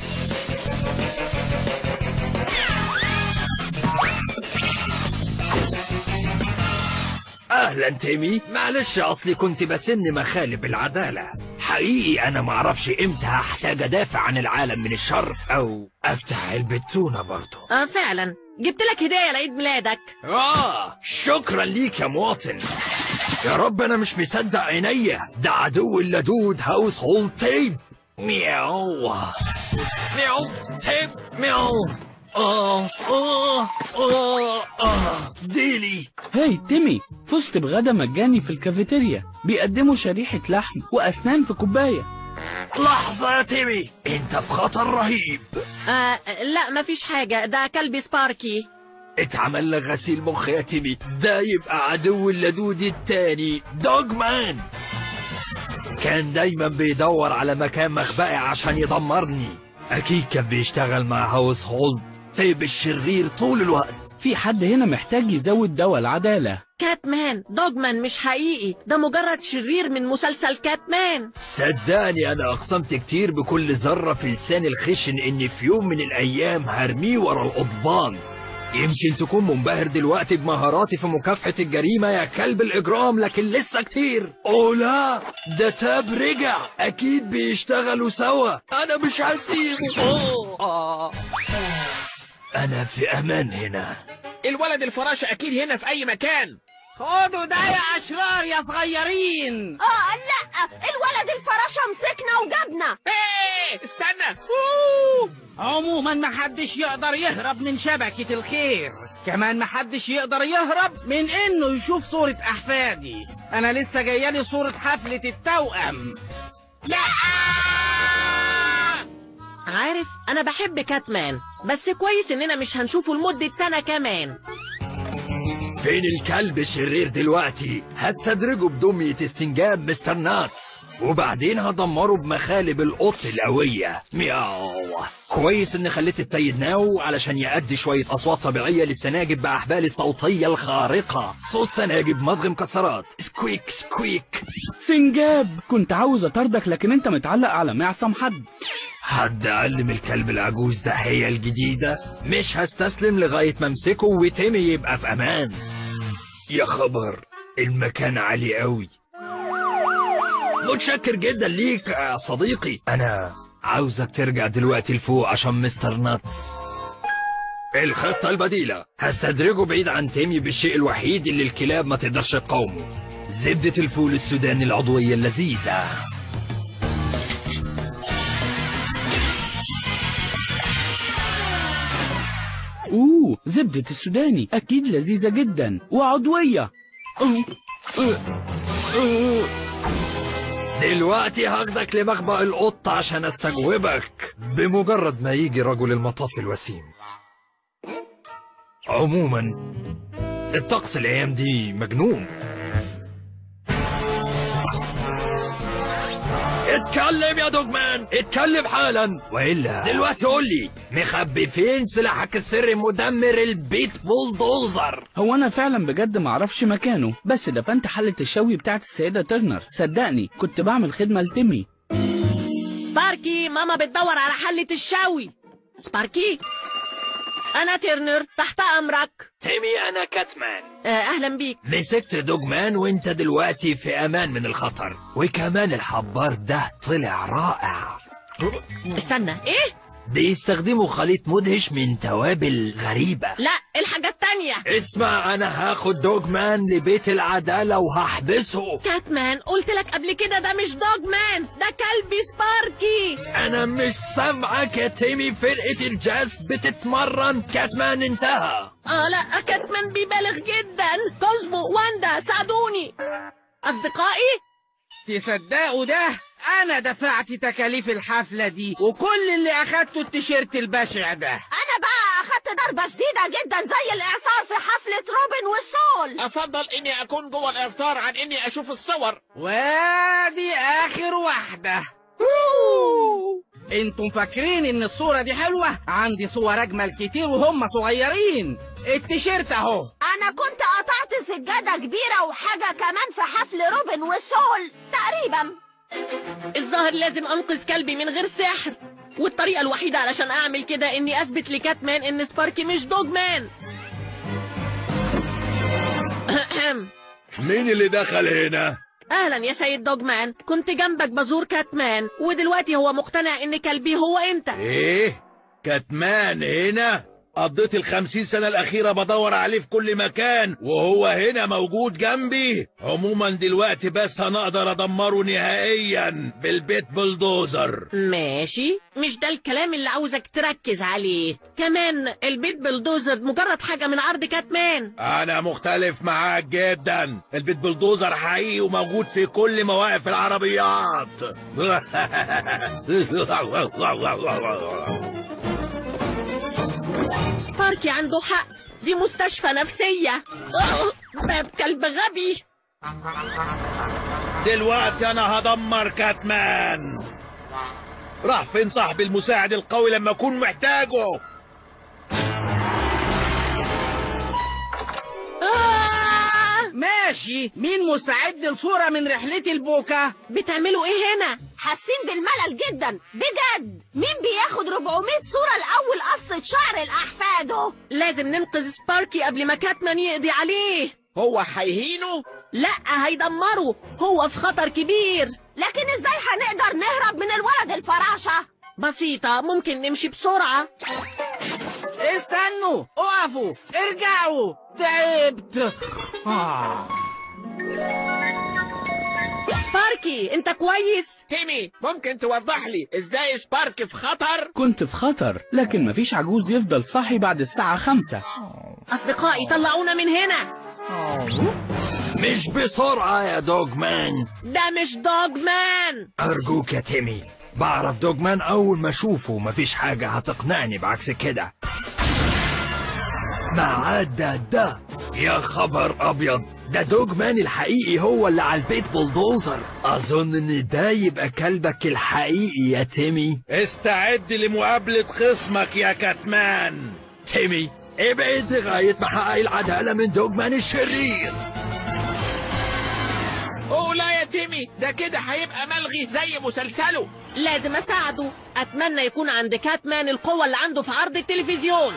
اهلا تيمي معلش اصلي كنت بسن مخالب العدالة حقيقي انا معرفش امتى هحتاج ادافع عن العالم من الشر او افتح علبة تونة برضه اه فعلا جبت لك هديه لعيد ميلادك اه شكرا ليك يا مواطن يا رب انا مش مصدق عينيا ده عدو اللدود هاوس هولد تيب مياو مياو تيب مياو آه آه آه آه ديلي هاي تيمي فزت بغدا مجاني في الكافيتيريا بيقدموا شريحة لحم وأسنان في كوباية لحظة يا تيمي انت في خطر رهيب آه لا مفيش حاجه ده كلبي سباركي اتعمل لك غسيل مخ يا تيمي ده يبقى عدو اللدود التاني دوج مان كان دايما بيدور على مكان مخبئي عشان يدمرني اكيد كان بيشتغل مع هاوس هولد طيب الشرير طول الوقت في حد هنا محتاج يزود دواء العدالة كاتمان دوجمان مش حقيقي ده مجرد شرير من مسلسل كاتمان صدقني انا اقسمت كتير بكل ذرة في لسان الخشن ان في يوم من الايام هرميه ورا القضبان يمكن تكون منبهر دلوقتي بمهاراتي في مكافحة الجريمة يا كلب الإجرام لكن لسه كتير أوه لا ده تاب رجع أكيد بيشتغلوا سوا أنا مش هسيبه أوه. آه. أنا في أمان هنا الولد الفراشه اكيد هنا في اي مكان خدوا ده يا أشرار يا صغيرين اه لا الولد الفراشة مسكنا وجابنا ايه استنى عموما محدش يقدر يهرب من شبكة الخير كمان محدش يقدر يهرب من انه يشوف صورة احفادي انا لسه جايالي صورة حفلة التوأم لا عارف انا بحب كاتمان بس كويس اننا مش هنشوفه لمده سنه كمان فين الكلب الشرير دلوقتي هستدرجه بدمية السنجاب مستر ناتس وبعدين هدمره بمخالب القط القوية مياو كويس ان خليت السيد ناو علشان يأدي شوية اصوات طبيعية للسناجب باحبال الصوتية الخارقة صوت سناجب مضغ مكسرات سكويك سكويك سنجاب كنت عاوز أطردك لكن أنت متعلق على معصم حد حد علم الكلب العجوز ده هي الجديدة مش هستسلم لغاية ما امسكه وتيمي يبقى في امان يا خبر المكان عالي قوي متشكر جدا ليك يا صديقي انا عاوزك ترجع دلوقتي لفوق عشان مستر ناتس الخطة البديلة هستدرجه بعيد عن تيمي بالشيء الوحيد اللي الكلاب ما تقدرش تقاومه زبدة الفول السوداني العضوية اللذيذة زبدة السوداني أكيد لذيذة جدا وعضوية دلوقتي هاخدك لمخبأ القط عشان استجوبك بمجرد ما يجي رجل المطاف الوسيم عموما الطقس الايام دي مجنون اتكلم يا دوجمان اتكلم حالا والا دلوقتي قول لي مخبي فين سلاحك السري مدمر البيت بولدوزر هو أنا فعلا بجد معرفش مكانه بس دفنت حلة الشوي بتاعت السيدة ترنر صدقني كنت بعمل خدمة لتيمي سباركي ماما بتدور على حلة الشوي سباركي أنا تيرنر تحت أمرك تيمي انا كاتمان آه أهلا بيك مسكت دوجمان وانت دلوقتي في امان من الخطر وكمان الحبار ده طلع رائع استنى إيه؟ بيستخدموا خليط مدهش من توابل غريبة لا الحاجة التانية اسمع انا هاخد دوجمان لبيت العدالة وهحبسه كاتمان قلت لك قبل كده ده مش دوج مان ده كلبي سباركي انا مش سامعك يا تيمي فرقة الجاز بتتمرن كاتمان انتهى اه لا كاتمان بيبالغ جدا كوزمو واندا ساعدوني اصدقائي تصدقوا ده انا دفعت تكاليف الحفلة دي وكل اللي اخدته التيشيرت البشع ده انا بقى اخدت ضربة شديدة جدا زي الاعصار في حفلة روبن والسول افضل اني اكون جوه الاعصار عن اني اشوف الصور وادي اخر واحدة انتم فاكرين ان الصورة دي حلوة عندي صور اجمل كتير وهم صغيرين التيشيرت اهو انا كنت قطعت سجادة كبيرة وحاجة كمان في حفل روبن والسول تقريبا الظاهر لازم انقذ كلبي من غير سحر والطريقة الوحيدة علشان اعمل كده اني اثبت لكاتمان ان سباركي مش دوج مان مين اللي دخل هنا؟ اهلا يا سيد دوجمان كنت جنبك بزور كاتمان ودلوقتي هو مقتنع ان كلبي هو انت ايه؟ كتمان هنا؟ قضيت الخمسين سنة الأخيرة بدور عليه في كل مكان وهو هنا موجود جنبي عموما دلوقتي بس هنقدر أدمره نهائيا بالبيت بلدوزر ماشي مش ده الكلام اللي عاوزك تركز عليه كمان البيت بلدوزر مجرد حاجة من عرض كاتمان أنا مختلف معاك جدا البيت بلدوزر حقيقي وموجود في كل مواقف العربيات سباركي عنده حق دي مستشفى نفسية أوه، باب كلب غبي دلوقتي أنا هدمر كاتمان راح فين صاحبي المساعد القوي لما أكون محتاجه آه! ماشي مين مستعد لصورة من رحلتي البوكا بتعملوا ايه هنا حاسين بالملل جدا بجد مين بياخد 400 صورة الاول قصة شعر لاحفاده لازم ننقذ سباركي قبل ما كاتمان يقضي عليه هو هيهينه لا هيدمره هو في خطر كبير لكن ازاي هنقدر نهرب من الولد الفراشة بسيطة ممكن نمشي بسرعة استنوا اقفوا ارجعوا تعبت آه. سباركي انت كويس تيمي ممكن توضح لي ازاي سبارك في خطر كنت في خطر لكن مفيش عجوز يفضل صاحي بعد الساعة خمسة اصدقائي طلعونا من هنا مش بسرعة يا دوجمان ده مش دوج مان أرجوك يا تيمي بعرف دوجمان أول ما أشوفه مفيش حاجة هتقنعني بعكس كده ما عدا ده يا خبر أبيض ده دوجمان الحقيقي هو اللي على البيت بولدوزر أظن إن ده يبقى كلبك الحقيقي يا تيمي استعد لمقابلة خصمك يا كاتمان تيمي ابعد لغاية ما حقق العدالة من دوجمان الشرير اوه لا يا تيمي ده كده هيبقى ملغي زي مسلسله لازم اساعده اتمنى يكون عند كاتمان القوة اللي عنده في عرض التلفزيون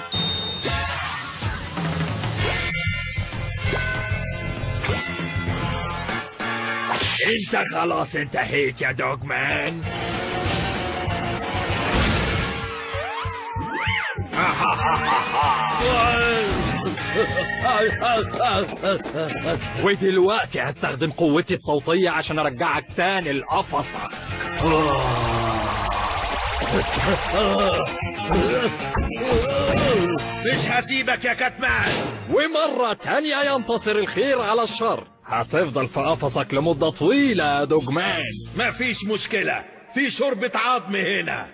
انت خلاص انتهيت يا دوجمان ودلوقتي هستخدم قوتي الصوتية عشان ارجعك تاني القفص مش هسيبك يا كتمان ومرة تانية ينتصر الخير على الشر هتفضل في قفصك لمدة طويلة يا دوجمان مفيش مشكلة في شوربة عظم هنا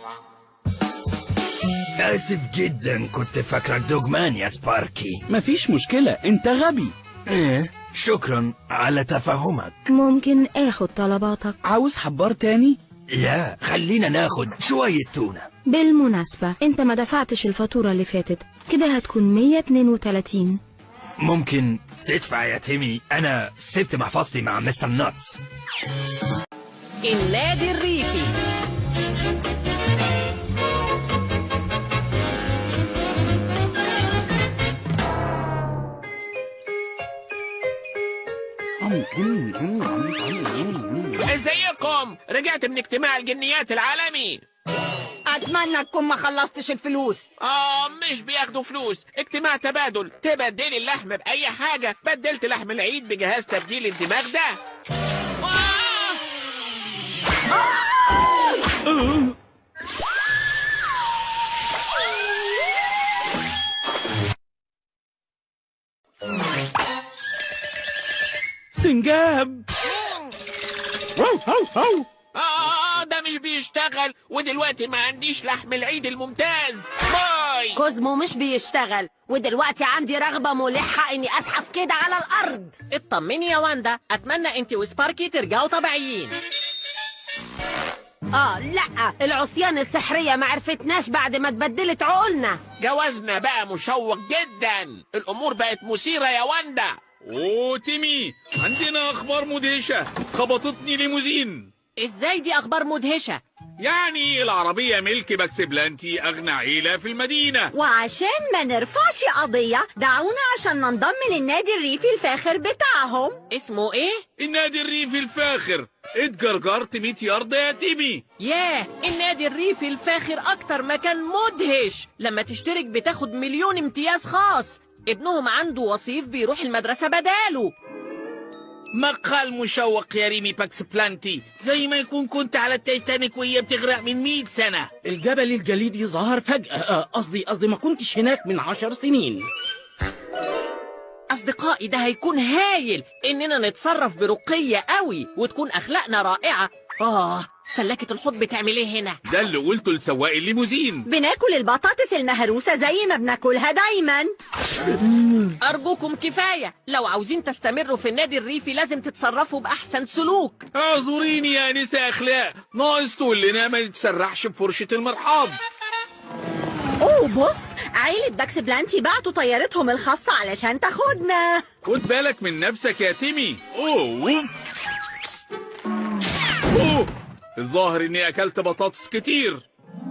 آسف جدا كنت فاكرك دوجمان يا سباركي مفيش مشكلة انت غبي ايه شكرا على تفهمك ممكن اخد طلباتك عاوز حبار تاني لا خلينا ناخد شوية تونة بالمناسبة انت ما دفعتش الفاتورة اللي فاتت كده هتكون 132 ممكن تدفع يا تيمي انا سبت محفظتي مع مستر ناتس النادي الريفي ازيكم رجعت من اجتماع الجنيات العالمي اتمنى تكون ما خلصتش الفلوس اه مش بياخدوا فلوس اجتماع تبادل تبدلي اللحم باي حاجه بدلت لحم العيد بجهاز تبديل الدماغ ده سنجاب اه ده مش بيشتغل ودلوقتي ما عنديش لحم العيد الممتاز باي كوزمو مش بيشتغل ودلوقتي عندي رغبة ملحة اني اسحف كده على الارض اطمني يا واندا اتمنى انت وسباركي ترجعوا طبيعيين اه لا العصيان السحرية ما عرفتناش بعد ما اتبدلت عقولنا جوازنا بقى مشوق جدا الامور بقت مثيره يا واندا اوه تيمي عندنا اخبار مدهشه خبطتني ليموزين ازاي دي اخبار مدهشه يعني العربيه ملك بكسبلانتي اغنى عيله في المدينه وعشان ما نرفعش قضية دعونا عشان ننضم للنادي الريفي الفاخر بتاعهم اسمه ايه النادي الريفي الفاخر اتجر جارت 100 يارده يا تيمي ياه النادي الريفي الفاخر اكتر مكان مدهش لما تشترك بتاخد مليون امتياز خاص ابنهم عنده وصيف بيروح المدرسة بداله مقال مشوق يا ريمي باكس بلانتي زي ما يكون كنت على التيتانيك وهي بتغرق من 100 سنة الجبل الجليدي ظهر فجأة آه، قصدي قصدي ما كنتش هناك من عشر سنين أصدقائي ده هيكون هايل إننا نتصرف برقية قوي وتكون أخلاقنا رائعة آه سلكة الحوض بتعمل إيه هنا؟ ده اللي قلته لسواق الليموزين بناكل البطاطس المهروسة زي ما بناكلها دايما أرجوكم كفاية لو عاوزين تستمروا في النادي الريفي لازم تتصرفوا بأحسن سلوك اعذريني يا نساء اخلاق ناقص تقول لنا ما نتسرحش بفرشه المرحاض اوه بص عيلة باكس بلانتي بعتوا طيارتهم الخاصة علشان تاخدنا خد بالك من نفسك يا تيمي اوه اوه الظاهر اني اكلت بطاطس كتير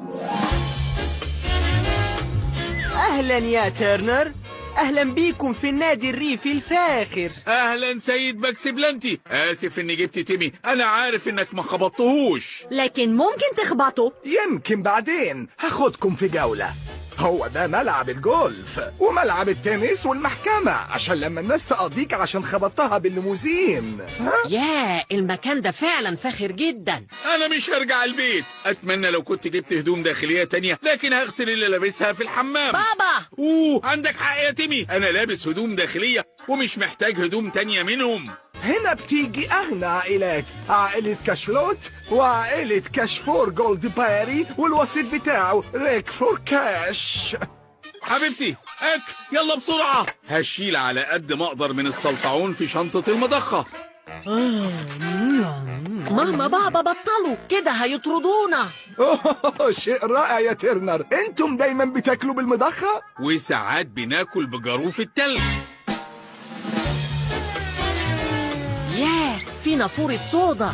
أهلا يا تيرنر أهلا بيكم في النادي الريفي الفاخر اهلا سيد بكسبلانتي اسف اني جبت تيمي انا عارف انك ما خبطتهوش لكن ممكن تخبطوا يمكن بعدين هاخدكم في جولة هو ده ملعب الجولف وملعب التنس والمحكمة عشان لما الناس تقضيك عشان خبطتها بالليموزين ها؟ ياه المكان ده فعلا فاخر جدا انا مش هرجع البيت اتمنى لو كنت جبت هدوم داخليه تانية لكن هغسل اللي لابسها في الحمام بابا اوه عندك حق يا تيمي انا لابس هدوم داخليه ومش محتاج هدوم تانية منهم هنا بتيجي أغنى عائلات عائلة كاشلوت وعائلة كاشفور جولد باري والوسيط بتاعه ريك فور كاش حبيبتي اكل يلا بسرعه هشيل على قد ما اقدر من السلطعون في شنطه المضخه ماما بابا بطلوا كده هيطردونا أوه شيء رائع يا ترنر انتم دايما بتاكلوا بالمضخة وساعات بناكل بجاروف التلج ياه في نافورة صودا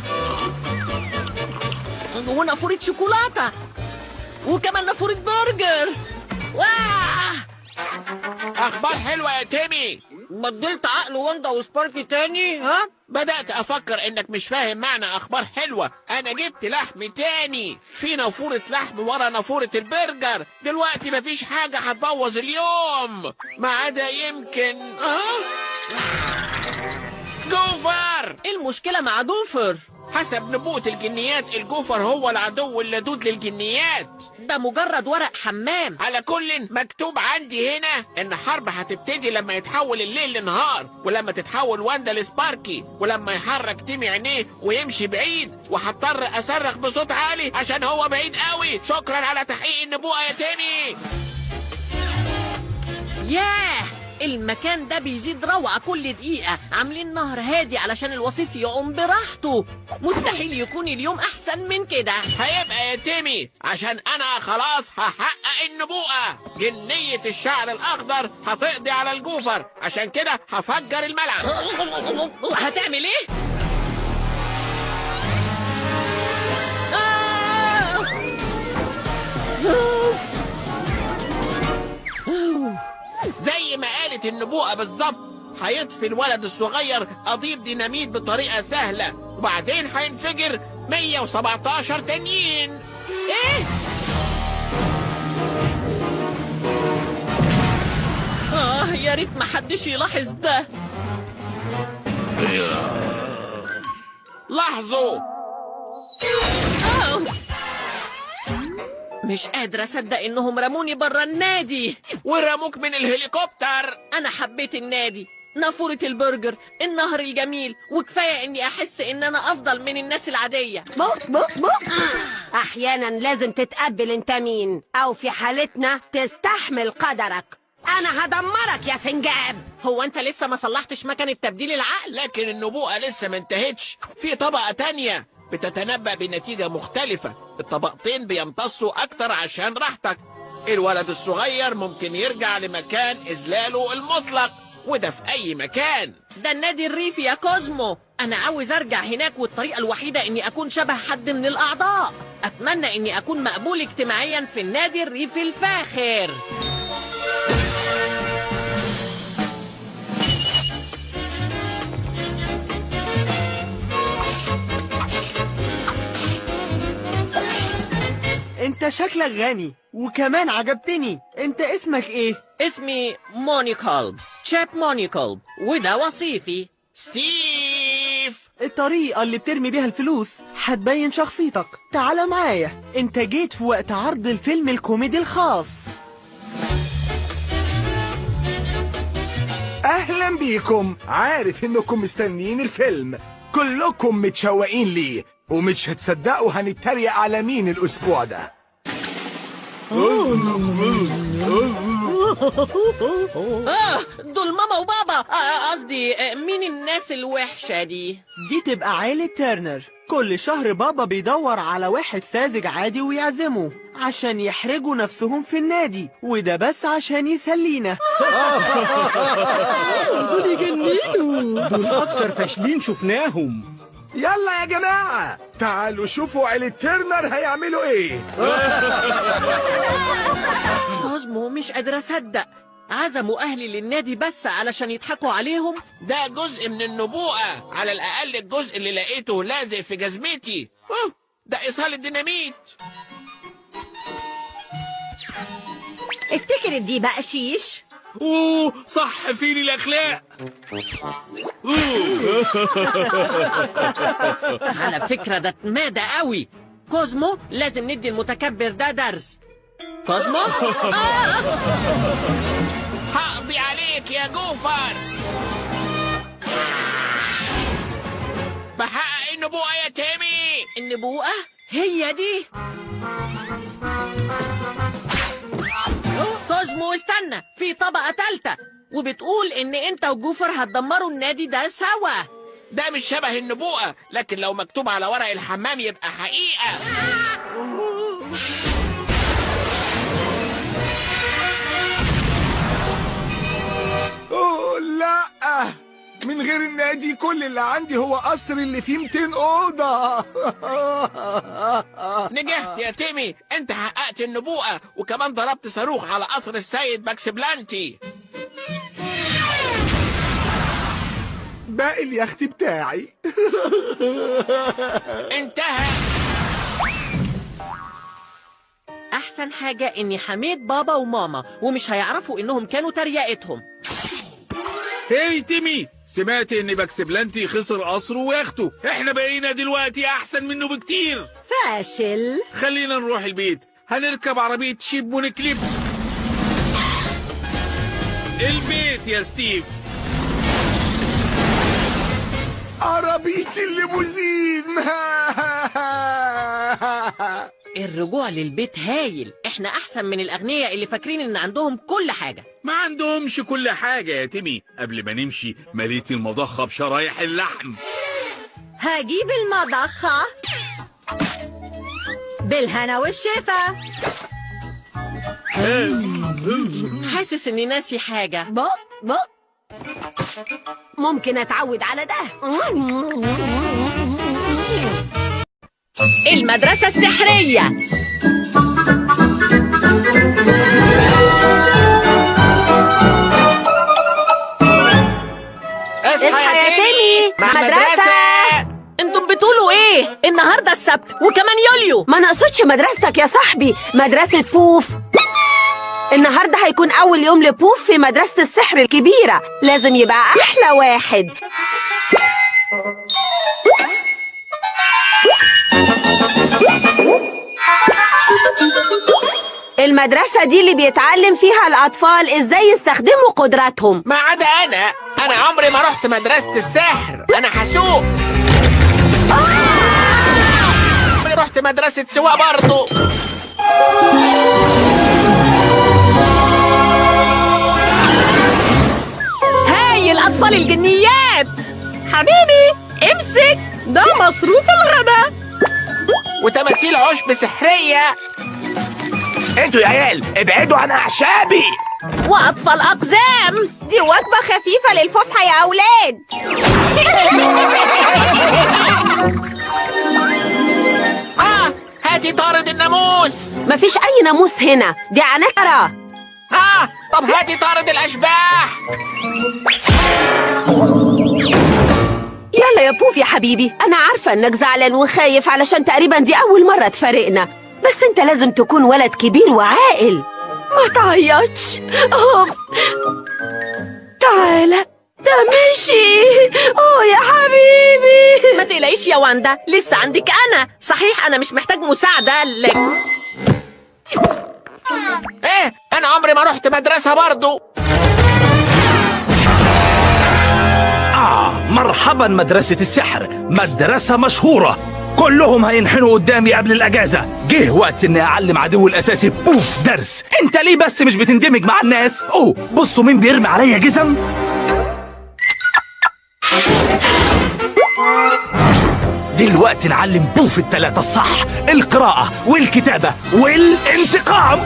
ونافورة شوكولاتة وكمان نافورة برجر واه اخبار حلوه يا تيمي بدلت عقل واندا وسباركي تاني ها بدأت أفكر إنك مش فاهم معنى أخبار حلوة أنا جبت لحم تاني في نافورة لحم ورا نافورة البرجر دلوقتي مفيش حاجة هتبوظ اليوم ما عدا يمكن آه؟ جوفر ايه المشكلة مع دوفر حسب نبوءة الجنيات الجوفر هو العدو اللدود للجنيات ده مجرد ورق حمام على كل مكتوب عندي هنا ان حرب هتبتدي لما يتحول الليل لنهار ولما تتحول واندا لسباركي ولما يحرك تيمي عينيه ويمشي بعيد وهضطر اصرخ بصوت عالي عشان هو بعيد قوي شكرا على تحقيق النبوءة يا تيمي ياه المكان ده بيزيد روعة كل دقيقة عاملين نهر هادي علشان الوصيف يقوم براحته مستحيل يكون اليوم أحسن من كده هيبقى يا تيمي عشان انا خلاص هحقق النبوءة جنية الشعر الاخضر هتقضي على الجوفر عشان كده هفجر الملعب هتعمل ايه؟ زي ما قالت النبوءة بالظبط هيطفي الولد الصغير قضيب ديناميت بطريقة سهلة وبعدين هينفجر 117 تانيين ايه؟ آه يا ريت محدش يلاحظ ده لاحظوا آه. مش قادر أصدق إنهم رموني برا النادي ورموك من الهليكوبتر أنا حبيت النادي نافورة البرجر النهر الجميل وكفاية إني أحس إن أنا أفضل من الناس العادية بق بق بق احيانا لازم تتقبل انت مين او في حالتنا تستحمل قدرك انا هدمرك يا سنجاب هو أنت لسه ما صلحتش مكنة تبديل العقل لكن النبوءة لسه ما انتهتش في طبقة تانية بتتنبأ بنتيجة مختلفة الطبقتين بيمتصوا أكتر عشان راحتك الولد الصغير ممكن يرجع لمكان إذلاله المطلق وده في أي مكان ده النادي الريفي يا كوزمو أنا عاوز أرجع هناك والطريقة الوحيدة إني أكون شبه حد من الأعضاء أتمنى إني أكون مقبول اجتماعيا في النادي الريفي الفاخر انت شكلك غني وكمان عجبتني انت اسمك ايه اسمي مونيكولب تشاب مونيكولب وده وصيفي ستيف الطريقة اللي بترمي بيها الفلوس هتبين شخصيتك تعال معايا انت جيت في وقت عرض الفيلم الكوميدي الخاص اهلا بيكم عارف انكم مستنيين الفيلم كلكم متشوقين ليه ومش هتصدقوا هنتريق على مين الاسبوع ده آه دول ماما وبابا آه، قصدي آه، مين الناس الوحشة دي دي تبقى عيلة ترنر كل شهر بابا بيدور على واحد ساذج عادي ويعزمه عشان يحرجوا نفسهم في النادي وده بس عشان يسلينا دول يجننوا دول اكتر فاشلين شفناهم يلا يا جماعة تعالوا شوفوا عيلة ترنر هيعملوا ايه كوزمو مش قادر أصدق عزموا أهلي للنادي بس علشان يضحكوا عليهم ده جزء من النبوءة على الأقل الجزء اللي لقيته لازق في جزمتي أوه، ده إيصال الديناميت افتكر دي بقى شيش اوه صح فين الاخلاق على فكرة ده اتمادى قوي كوزمو لازم ندي المتكبر ده درس كوزمو هقضي عليك يا جوفر بحقق النبوءة يا تيمي النبوءة هي دي كوزمو استنى في طبقة تالتة وبتقول ان انت وجوفر هتدمروا النادي ده سوا ده مش شبه النبوءة لكن لو مكتوب على ورق الحمام يبقى حقيقة اوه لا من غير النادي كل اللي عندي هو قصر اللي فيه 200 اوضه نجحت يا تيمي انت حققت النبوءة وكمان ضربت صاروخ على قصر السيد ماكس بلانتي باقي اليخت بتاعي انتهى احسن حاجة اني حميت بابا وماما ومش هيعرفوا انهم كانوا تريقتهم هاي تيمي سمعت ان باكسبلانتي خسر قصره ويخته احنا بقينا دلوقتي احسن منه بكتير فاشل خلينا نروح البيت هنركب عربية شيب ونكليب البيت يا ستيف عربية الليموزين الرجوع للبيت هايل احنا احسن من الاغنياء اللي فاكرين ان عندهم كل حاجة ما عندهمش كل حاجة يا تيمي قبل ما نمشي مليت المضخة بشرايح اللحم هجيب المضخة بالهنا والشفا حاسس اني ناسي حاجة بق بق ممكن اتعود على ده المدرسة السحرية اصحى يا تيمي مدرسة انتم بتقولوا ايه النهاردة السبت وكمان يوليو ما نقصدش مدرستك يا صاحبي مدرسة بوف النهارده هيكون أول يوم لبوف في مدرسة السحر الكبيرة لازم يبقى أحلى واحد المدرسة دي اللي بيتعلم فيها الأطفال إزاي يستخدموا قدراتهم ما عدا انا انا عمري ما رحت مدرسة السحر انا حسوق عمري رحت مدرسة سواق برضو هاي الأطفال الجنيات حبيبي امسك ده مصروف الغداء وتماثيل عشب سحرية انتوا يا عيال ابعدوا عن اعشابي وأطفال أقزام دي وجبة خفيفة للفسحة يا أولاد اه هاتي طارد الناموس مفيش أي ناموس هنا دي عنكرة اه طب هاتي طارد الاشباح يلا يا بوف يا حبيبي أنا عارفة إنك زعلان وخايف علشان تقريبا دي أول مرة تفارقنا بس أنت لازم تكون ولد كبير وعاقل ما تعيطش أوه. تعالى ده مشي أوه يا حبيبي ما تقلقيش يا واندا لسه عندك أنا صحيح أنا مش محتاج مساعدة لك ايه انا عمري ما رحت مدرسة برضو آه مرحبا مدرسة السحر مدرسة مشهورة كلهم هينحنوا قدامي قبل الأجازة جه وقت إني أعلم عدو الأساسي بوف درس أنت ليه بس مش بتندمج مع الناس أوه بصوا مين بيرمي عليا جزم دلوقتي نعلم بوف التلاتة الصح القراءة والكتابة والانتقام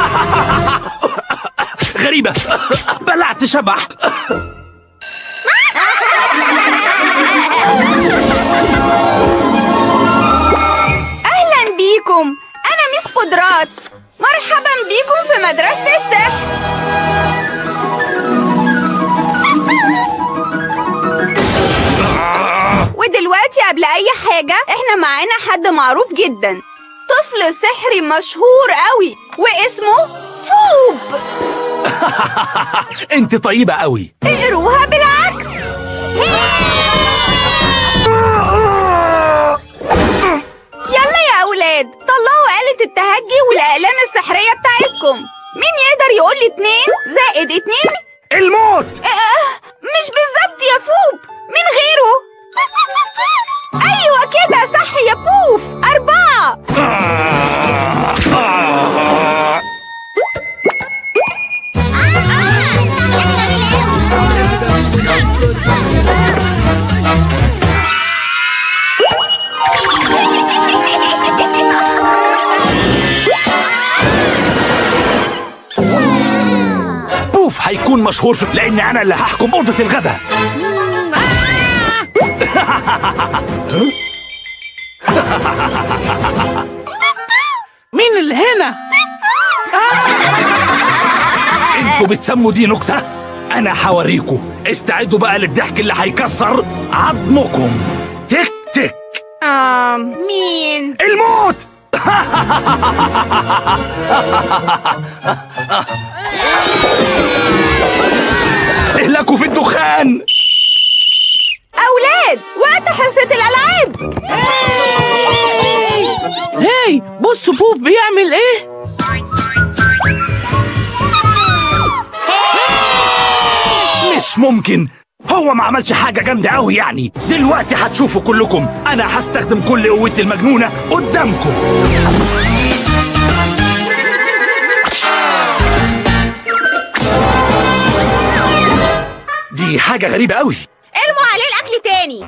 غريبة بلعت شبح أهلا بيكم أنا ميس قدرات مرحبا بيكم في مدرسة السحر ودلوقتي قبل أي حاجة إحنا معانا حد معروف جدا طفل سحري مشهور قوي واسمه فوب انت طيبة قوي اقروها بالعكس يلا يا أولاد طلعوا آلة التهجي والأقلام السحرية بتاعتكم مين يقدر يقول لي اتنين زائد اتنين؟ الموت آه مش بالظبط يا فوب من غيره أيوة كده صح يا بوف أربعة بوف هيكون مشهور في لان انا اللي هحكم اوضه الغداء مين اللي هنا؟ انتوا بتسموا دي نكته انا هوريكوا استعدوا بقى للضحك اللي هيكسر عظمكم تك تك آه مين؟ الموت اهلكوا في الدخان حصة الألعاب هاي بصوا بوف بيعمل ايه مش ممكن هو ما عملش حاجة جامدة قوي يعني دلوقتي هتشوفوا كلكم أنا هستخدم كل قوتي المجنونة قدامكم دي حاجة غريبة قوي ارموا عليه الأكل تاني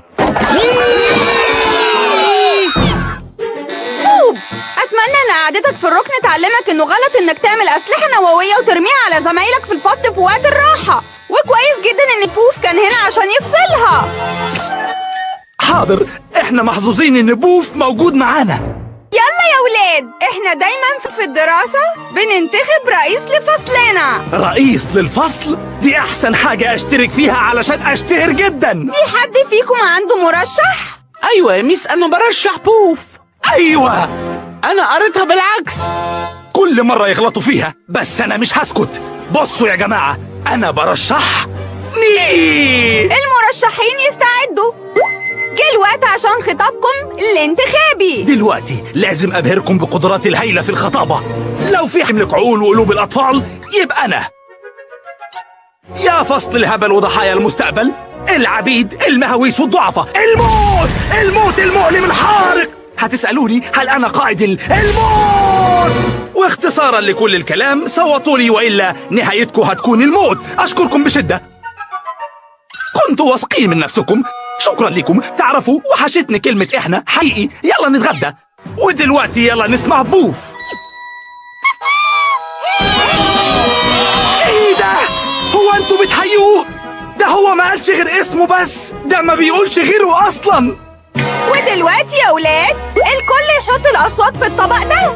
فوب أتمنى إن قعدتك في الركن تعلمك إنه غلط إنك تعمل أسلحة نووية وترميها على زمايلك في الفصل في وقت الراحة وكويس جدا إن بوف كان هنا عشان يفصلها حاضر احنا محظوظين ان بوف موجود معانا يلا يا ولاد احنا دايما في الدراسة بننتخب رئيس لفصلنا رئيس للفصل دي احسن حاجة اشترك فيها علشان اشتهر جدا في حد فيكم عنده مرشح؟ ايوه يا ميس انا برشح بوف ايوه انا قريتها بالعكس كل مرة يغلطوا فيها بس انا مش هسكت بصوا يا جماعة انا برشح ني المرشحين يستعدوا جه الوقت عشان خطابكم الانتخابي دلوقتي لازم ابهركم بقدراتي الهائلة في الخطابة لو في حملك عقول وقلوب الاطفال يبقى انا يا فصل الهبل وضحايا المستقبل العبيد المهاويس والضعفاء الموت الموت المؤلم الحارق هتسألوني هل أنا قائد ال- الموت واختصارا لكل الكلام صوتوا لي وإلا نهايتكم هتكون الموت أشكركم بشدة كنتوا واثقين من نفسكم شكرا لكم تعرفوا وحشتني كلمة إحنا حقيقي يلا نتغدى ودلوقتي يلا نسمع بوف ايه ده هو انتوا بتحيوه ده هو ما قالش غير اسمه بس ده ما بيقولش غيره اصلا ودلوقتي يا ولاد الكل يحط الأصوات في الطبق ده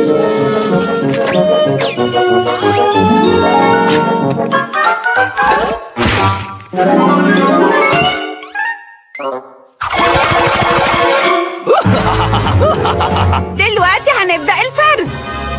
دلوقتي هنبدأ الفرز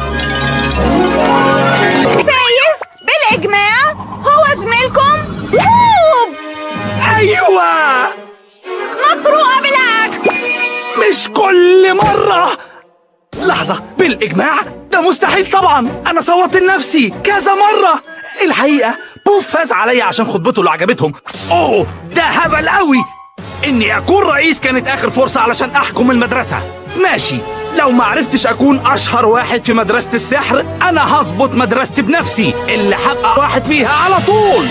فايز بالإجماع هو زميلكم بوب ايوه مقروءة بالعكس مش كل مرة لحظة بالإجماع ده مستحيل طبعا أنا صوت لنفسي كذا مرة الحقيقة بوف فاز عليا عشان خطبته اللي عجبتهم أوه ده هبل قوي إني أكون رئيس كانت آخر فرصة علشان أحكم المدرسة ماشي لو ما عرفتش أكون أشهر واحد في مدرسة السحر أنا هظبط مدرستي بنفسي اللي هبقى واحد فيها على طول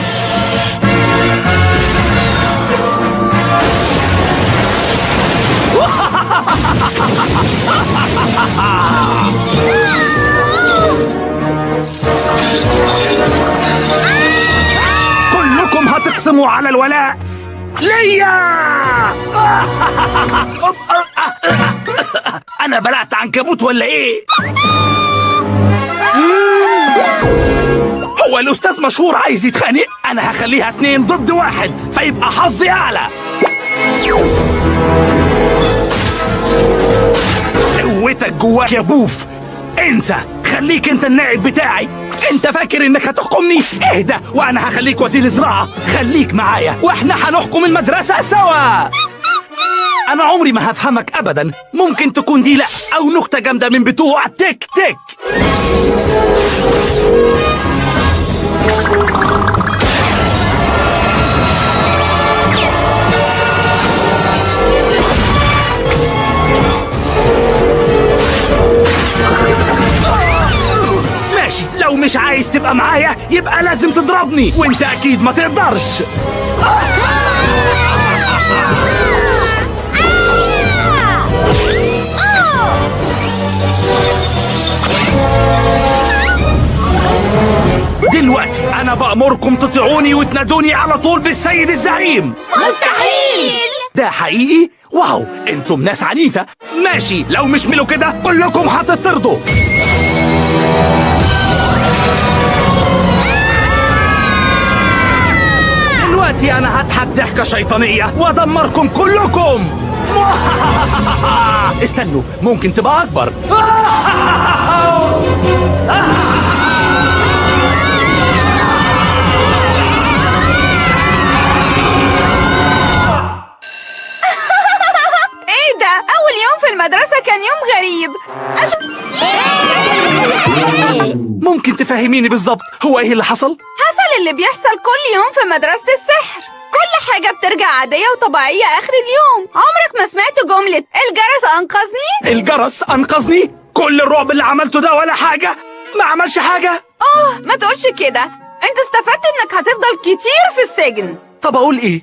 كلكم هتقسموا على الولاء ليا انا بلعت عنكبوت ولا ايه هو الاستاذ مشهور عايز يتخانق انا هخليها اتنين ضد واحد فيبقى حظي اعلى قوتك جواك يا بوف انسى خليك انت النائب بتاعي انت فاكر انك هتحكمني اهدى وانا هخليك وزير زراعة خليك معايا واحنا هنحكم المدرسة سوا انا عمري ما هفهمك ابدا ممكن تكون دي لا او نكتة جامدة من بتوع تك تك ماشي لو مش عايز تبقى معايا يبقى لازم تضربني وانت اكيد ما تقدرش دلوقتي انا بأمركم تطيعوني وتنادوني على طول بالسيد الزعيم مستحيل ده حقيقي؟ واو انتم ناس عنيفة ماشي لو مش ملوا كده كلكم هتطردوا دلوقتي انا هضحك ضحكة شيطانية وادمركم كلكم استنوا ممكن تبقى اكبر فهميني بالظبط هو ايه اللي حصل حصل اللي بيحصل كل يوم في مدرسة السحر كل حاجة بترجع عادية وطبيعية آخر اليوم عمرك ما سمعت جملة الجرس أنقذني؟ الجرس انقذني كل الرعب اللي عملته ده ولا حاجه ما عملش حاجه آه ما تقولش كده انت استفدت انك هتفضل كتير في السجن طب اقول ايه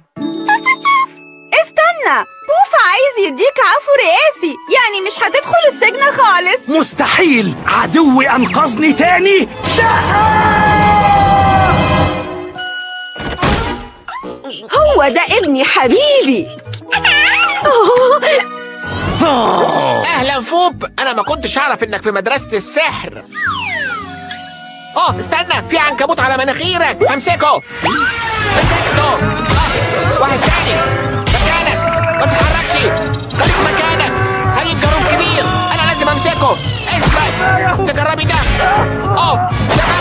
استنى بوف عايز يديك عفو رئاسي يعني مش هتدخل السجن خالص مستحيل عدوي انقذني تاني هو ده ابني حبيبي اهلا فوب انا ما كنتش اعرف انك في مدرسة السحر اه استنى في عنكبوت على مناخيرك امسكه مسكته آه، واحد تاني مكانك ما تتحركش خليك مكانك هجيب جاروب كبير انا لازم امسكه اثبت تجربي ده اه يا